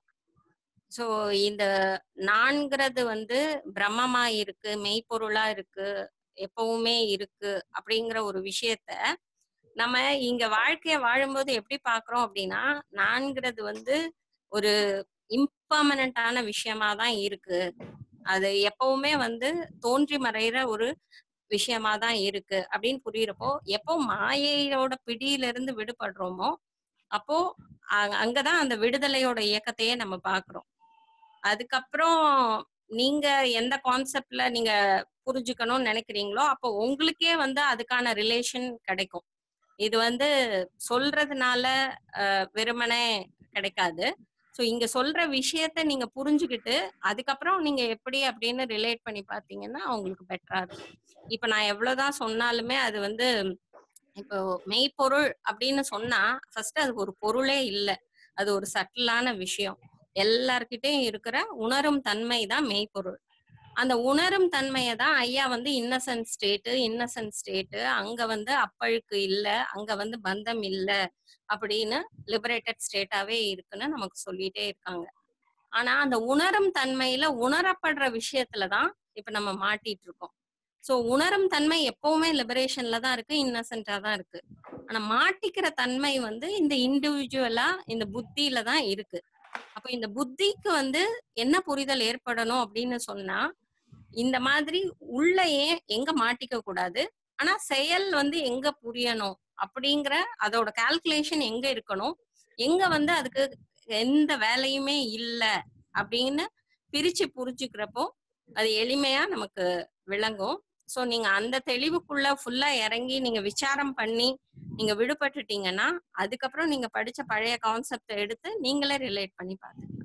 சோ இந்த நான்கிறது வந்து பிரம்மமா இருக்கு மெய்ப்பொருளா இருக்கு எப்பவுமே இருக்கு அப்படிங்கிற ஒரு விஷயத்த நம்ம இங்க வாழ்க்கைய வாழும்போது எப்படி பாக்குறோம் அப்படின்னா நான்கிறது வந்து ஒரு இம்பர்மனண்டான விஷயமா தான் இருக்கு அது எப்பவுமே வந்து தோன்றி மறைகிற ஒரு விஷயமா தான் இருக்கு அப்படின்னு புரியுறப்போ எப்போ மாயையோட பிடியில இருந்து விடுபடுறோமோ அப்போ அ- அங்கதான் அந்த விடுதலையோட இயக்கத்தையே நம்ம பாக்குறோம் அதுக்கப்புறம் நீங்க எந்த கான்செப்ட்ல நீங்க புரிஞ்சுக்கணும்னு நினைக்கிறீங்களோ அப்போ உங்களுக்கே வந்து அதுக்கான ரிலேஷன் கிடைக்கும் இது வந்து சொல்றதுனால அஹ், வெறுமனே கிடைக்காது ஸோ இங்க சொல்ற விஷயத்த நீங்க புரிஞ்சுக்கிட்டு அதுக்கப்புறம் நீங்க எப்படி அப்படின்னு ரிலேட் பண்ணி பார்த்தீங்கன்னா உங்களுக்கு பெட்டரா இருக்கும் இப்ப நான் எவ்வளவுதான் சொன்னாலுமே அது வந்து இப்போ மெய்ப்பொருள் அப்படின்னு சொன்னா ஃபர்ஸ்ட் அது ஒரு பொருளே இல்லை அது ஒரு சட்டிலான விஷயம் எல்லார்கிட்டயும் இருக்கிற உணரும் தன்மை தான் மெய்ப்பொருள் அந்த உணரும் தன்மையை தான் ஐயா வந்து இன்னசென்ட் ஸ்டேட்டு இன்னசென்ட் ஸ்டேட்டு அங்க வந்து அப்பழுக்கு இல்ல அங்க வந்து பந்தம் இல்ல அப்படின்னு லிபரேட்டட் ஸ்டேட்டாவே இருக்குன்னு நமக்கு சொல்லிட்டே இருக்காங்க ஆனா அந்த உணரும் தன்மையில உணரப்படுற விஷயத்துல தான் இப்ப நம்ம மாட்டிட்டு இருக்கோம் சோ உணரும் தன்மை எப்பவுமே லிபரேஷன்ல தான் இருக்கு இன்னசென்டா தான் இருக்கு ஆனா மாட்டிக்கிற தன்மை வந்து இந்த இண்டிவிஜுவலா இந்த புத்தியில தான் இருக்கு அப்ப இந்த புத்திக்கு வந்து என்ன புரிதல் ஏற்படணும் அப்படின்னு சொன்னா இந்த மாதிரி உள்ளயே எங்க மாட்டிக்க கூடாது ஆனா செயல் வந்து எங்க புரியணும் அப்படிங்கிற அதோட கால்குலேஷன் எங்க இருக்கணும் எங்க வந்து அதுக்கு எந்த வேலையுமே இல்ல அப்படின்னு பிரிச்சு புரிஞ்சுக்கிறப்போ அது எளிமையா நமக்கு விளங்கும் சோ நீங்க அந்த தெளிவுக்குள்ள ஃபுல்லா இறங்கி நீங்க விசாரம் பண்ணி நீங்க விடுபட்டுட்டீங்கன்னா அதுக்கப்புறம் நீங்க படிச்ச பழைய கான்செப்ட எடுத்து நீங்களே ரிலேட் பண்ணி பாத்துக்கலாம்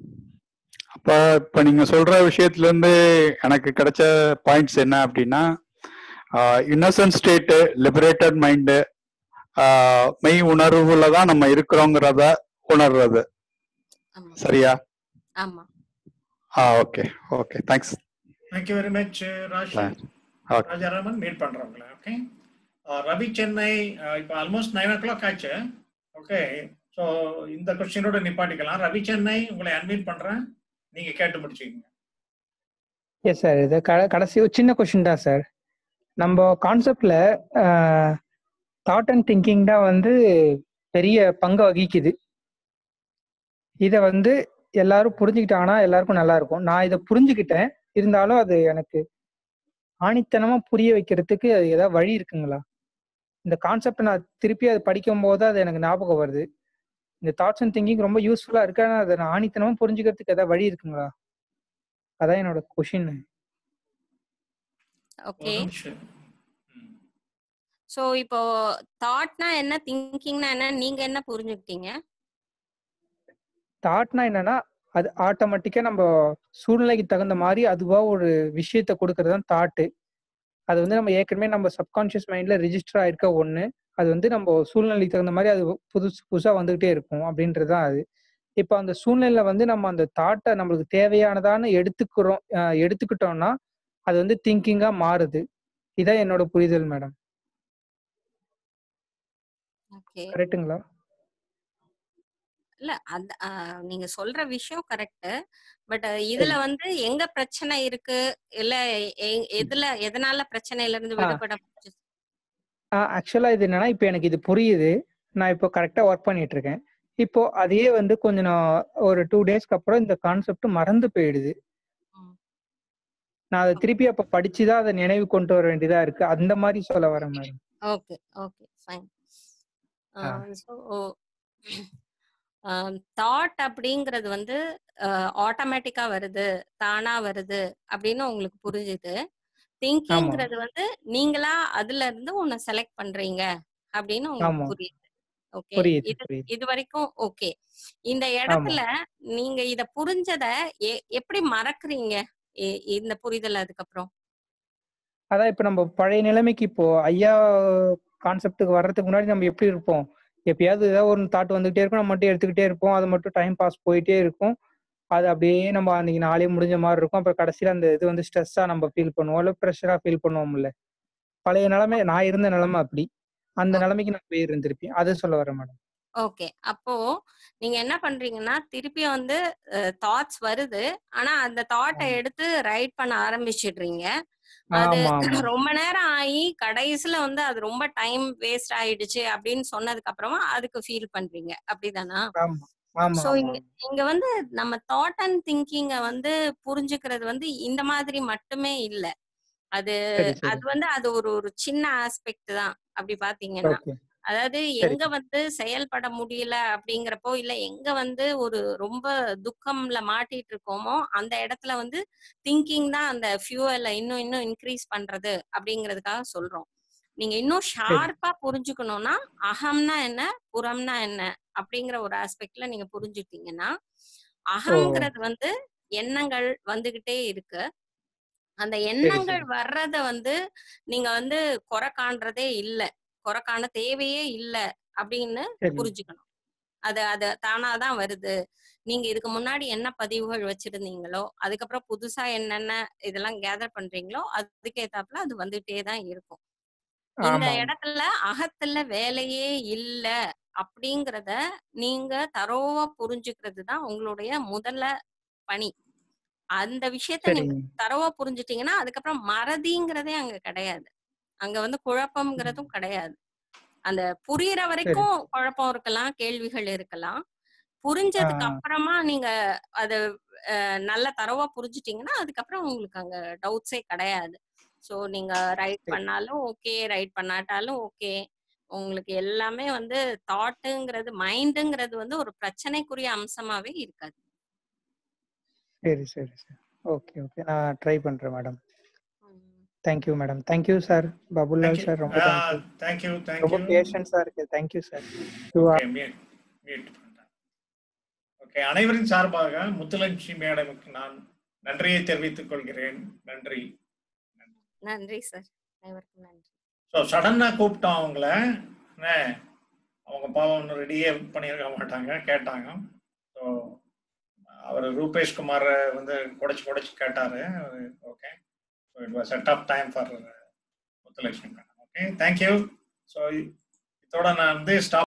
அப்ப இப்ப நீங்க சொல்ற விஷயத்துல இருந்து எனக்கு கிடைச்ச பாயிண்ட்ஸ் என்ன அப்படின்னா இன்னசென்ட் ஸ்டேட்டு லிபரேட்டட் மைண்டு மெய் உணர்வுல தான் நம்ம இருக்கிறோங்கிறத உணர்றது ஆமா சரியா ஆமா ஆ okay okay thanks thank you very much Raj Okay. Rajaraman meet பண்றோங்களா ஓகே ரவி சென்னை அஹ், இப்போ ஆல்மோஸ்ட் நைன் ஓ கிளாக் ஆச்சு ஓகே ஸோ இந்த கொஸ்டினோட நிப்பாட்டிக்கலாம் ரவி சென்னை உங்களை அன்மீட் பண்றேன் நீங்க கேட்டு முடிச்சுக்கோங்க எஸ் சார் இது க கடைசி ஒரு சின்ன கொஷின் தான் சார் நம்ம கான்செப்ட்ல தாட் அண்ட் திங்கிங் தான் வந்து பெரிய பங்கு வகிக்குது இதை வந்து எல்லாரும் புரிஞ்சுக்கிட்டாங்கன்னா எல்லாருக்கும் நல்லா இருக்கும் நான் இதை புரிஞ்சுக்கிட்டேன் இருந்தாலும் அது எனக்கு ஆணித்தனமா புரிய வைக்கிறதுக்கு அது ஏதாவது வழி இருக்குங்களா இந்த கான்செப்ட் நான் திருப்பி அது படிக்கும் போது அது எனக்கு ஞாபகம் வருது இந்த தாட்ஸ் அண்ட் திங்கிங் ரொம்ப யூஸ்ஃபுல்லா இருக்கு ஆனா அதை நான் ஆணித்தனமா புரிஞ்சுக்கிறதுக்கு ஏதாவது வழி இருக்குங்களா அதான் என்னோட கொஷின் ஓகே ஒரு நிமிஷம். ம். சோ இப்போ தாட்னா என்ன திங்கிங்னா என்ன நீங்க என்ன புரிஞ்சுக்கிட்டீங்க தாட்னா என்னன்னா அது ஆட்டோமேட்டிக்கா நம்ம சூழ்நிலைக்கு தகுந்த மாதிரி அதுவா ஒரு விஷயத்த கொடுக்கறது தான் தாட்டு அது வந்து நம்ம ஏற்கனவே நம்ம சப்கான்ஷியஸ் மைண்ட்ல ரிஜிஸ்டர் ஆயிருக்க ஒண்ணு அது வந்து நம்ம சூழ்நிலைக்கு தகுந்த மாதிரி அது புதுசு புதுசா வந்துகிட்டே இருக்கும் அப்படின்றது தான் அது இப்போ அந்த சூழ்நிலையில வந்து நம்ம அந்த தாட்டை நம்மளுக்கு தேவையானதான்னு எடுத்துக்கிறோம் அஹ் எடுத்துக்கிட்டோம்னா அது வந்து திங்கிங்கா மாறுது இதான் என்னோட புரிதல் மேடம் ஓகே கரெக்ட்டுங்களா இல்ல அந்த ஆ, நீங்க சொல்ற விஷயம் கரெக்ட் பட் இதுல வந்து எங்க பிரச்சனை இருக்கு இல்ல எ- எதுல எதனால பிரச்சனையில இருந்து ஆ. விடுபட முடிஞ்சு ஆக்சுவலா இது என்னன்னா இப்போ எனக்கு இது புரியுது நான் இப்போ கரெக்டா ஒர்க் பண்ணிட்டு இருக்கேன் இப்போ அதையே வந்து கொஞ்சம் நான் ஒரு டூ டேஸ்க்கு அப்புறம் இந்த கான்செப்ட் மறந்து போயிடுது ம். நான் அதை திருப்பி அப்ப படிச்சுதான் அதை நினைவு கொண்டு வர வேண்டியதா இருக்கு அந்த மாதிரி சொல்ல வரேன் மேடம் ஓகே ஓகே ஃபைன் ஆ. ஸோ தாட் அப்படிங்கிறது வந்து ஆட்டோமேட்டிக்கா வருது தானா வருது அப்படின்னு உங்களுக்கு புரிஞ்சுது திங்கிங்கிறது வந்து நீங்களா அதுல இருந்து ஒன்னு செலக்ட் பண்றீங்க அப்படின்னு ஆமா. உங்களுக்கு புரியுது ஓகே புரியுது இது புரியுது இது வரைக்கும் ஓகே இந்த இடத்துல நீங்க இத புரிஞ்சத எ- எப்படி மறக்கறீங்க இ- இந்த புரிதல் அதுக்கப்புறம் அதான் இப்ப நம்ம பழைய நிலைமைக்கு இப்போ ஐயா கான்செப்டுக்கு வர்றதுக்கு முன்னாடி நம்ம எப்படி இருப்போம் எப்பயாவது ஏதாவது ஒரு தாட் வந்துகிட்டே இருக்கும் நம்ம மட்டும் எடுத்துக்கிட்டே இருப்போம் அது மட்டும் டைம் பாஸ் போயிட்டே இருக்கும் அது அப்படியே நம்ம அன்னைக்கு நாளே முடிஞ்ச மாதிரி இருக்கும் அப்புறம் கடைசியில அந்த இது வந்து ஸ்ட்ரெஸ்ஸா நம்ம ஃபீல் பண்ணுவோம் இல்லை ப்ரெஷரா ஃபீல் பண்ணுவோம்ல பழைய நிலைமை நான் இருந்த நிலைமை அப்படி அந்த நிலைமைக்கு நான் போயிருந்தேன் திருப்பி அதை சொல்ல வரேன் மேடம் ஓகே அப்போ நீங்க என்ன பண்றீங்கன்னா திருப்பி வந்து தாட்ஸ் வருது ஆனா அந்த தாட்டை ஆமா. எடுத்து ரைட் பண்ண ஆரம்பிச்சிடுறீங்க அது ஆமா ஆமா ரொம்ப நேரம் ஆகி கடைசியில வந்து அது ரொம்ப டைம் வேஸ்ட் ஆயிடுச்சு அப்படின்னு சொன்னதுக்கு அப்புறமா அதுக்கு ஃபீல் பண்றீங்க அப்படிதானா ஆமா ஆமா சோ ஆமா இங்க இங்க வந்து நம்ம தாட் அண்ட் திங்கிங்க வந்து புரிஞ்சுக்கிறது வந்து இந்த மாதிரி மட்டுமே இல்ல அது சரி சரி அது வந்து அது ஒரு ஒரு சின்ன ஆஸ்பெக்ட் தான் அப்படி பாத்தீங்கன்னா ஓகே அதாவது சரி எங்க வந்து செயல்பட முடியல அப்படிங்கிறப்போ இல்ல எங்க வந்து ஒரு ரொம்ப துக்கம்ல மாட்டிட்டு இருக்கோமோ அந்த இடத்துல வந்து திங்கிங் தான் அந்த ஃபியூவலை இன்னும் இன்னும் இன்க்ரீஸ் பண்றது அப்படிங்கிறதுக்காக சொல்றோம் நீங்க இன்னும் சரி ஷார்ப்பா புரிஞ்சுக்கணும்னா அகம்னா என்ன புறம்னா என்ன அப்படிங்கிற ஒரு ஆஸ்பெக்ட்ல நீங்க புரிஞ்சுட்டீங்கன்னா ஓ அகங்கிறது வந்து எண்ணங்கள் வந்துகிட்டே இருக்கு அந்த சரி எண்ணங்கள் சரி வர்றத வந்து நீங்க வந்து குறை காண்றதே இல்ல குறை காண தேவையே இல்ல அப்படின்னு சரி புரிஞ்சுக்கணும் அது அது தானாதான் வருது நீங்க இதுக்கு முன்னாடி என்ன பதிவுகள் வச்சிருந்தீங்களோ அதுக்கப்புறம் புதுசா என்னென்ன இதெல்லாம் கேதர் பண்றீங்களோ அதுக்கேத்தாப்புல அது வந்துட்டே தான் இருக்கும் இந்த ஆமா ஆமா இடத்துல அகத்துல வேலையே இல்ல அப்படிங்கறத நீங்க தரோவா புரிஞ்சுக்கிறது தான் உங்களுடைய முதல்ல பணி அந்த விஷயத்த நீங்க சரிங்க தரோவா புரிஞ்சுட்டீங்கன்னா அதுக்கப்புறம் மறதிங்கிறதே அங்க கிடையாது அங்க வந்து ம். குழப்பம்ங்கிறதும் கிடையாது அந்த புரியுற சரி வரைக்கும் குழப்பம் இருக்கலாம் கேள்விகள் இருக்கலாம் ஆ புரிஞ்சதுக்கு அப்புறமா நீங்க அது அஹ், நல்ல தரவா புரிஞ்சுட்டீங்கன்னா அதுக்கப்புறம் உங்களுக்கு அங்க டவுட்ஸே கிடையாது ஸோ நீங்க ரைட் சரி பண்ணாலும் ஓகே ரைட் பண்ணாட்டாலும் ஓகே உங்களுக்கு எல்லாமே வந்து தாட்டுங்கிறது மைண்டுங்கிறது வந்து ஒரு பிரச்சனைக்குரிய அம்சமாவே இருக்காது சரி சரி சரி ஓகே ஓகே நான் ட்ரை பண்றேன் மேடம் உம் தேங்க்யூ மேடம் தேங்க்யூ சார் பபுல்லால் தேங்க்யூ சார் ரொம்ப தேங்க்யூ தேங்க்யூ ரொம்ப தேங்க்யூ பேஷன்ஸா இருக்கு thank you sir you okay mute mute பண்றேன் ஓகே அனைவரின் சார்பாக முத்துலட்சுமி மேடமுக்கு நான் நன்றியை தெரிவித்துக் கொள்கிறேன் நன்றி நன்றி சார் அனைவருக்கும் நன்றி ஸோ சடனாக கூப்பிட்டோம் அவங்கள என்ன, அவங்க பாவம் ஒன்றும் ரெடியே பண்ணியிருக்க மாட்டாங்க கேட்டாங்க ஸோ அவர் ரூபேஷ் குமார் வந்து குடைச்சு குடைச்சு கேட்டாரு okay so it was set off time for Muthulakshmi madam okay thank you so இதோட நான் வந்து ஸ்டாப்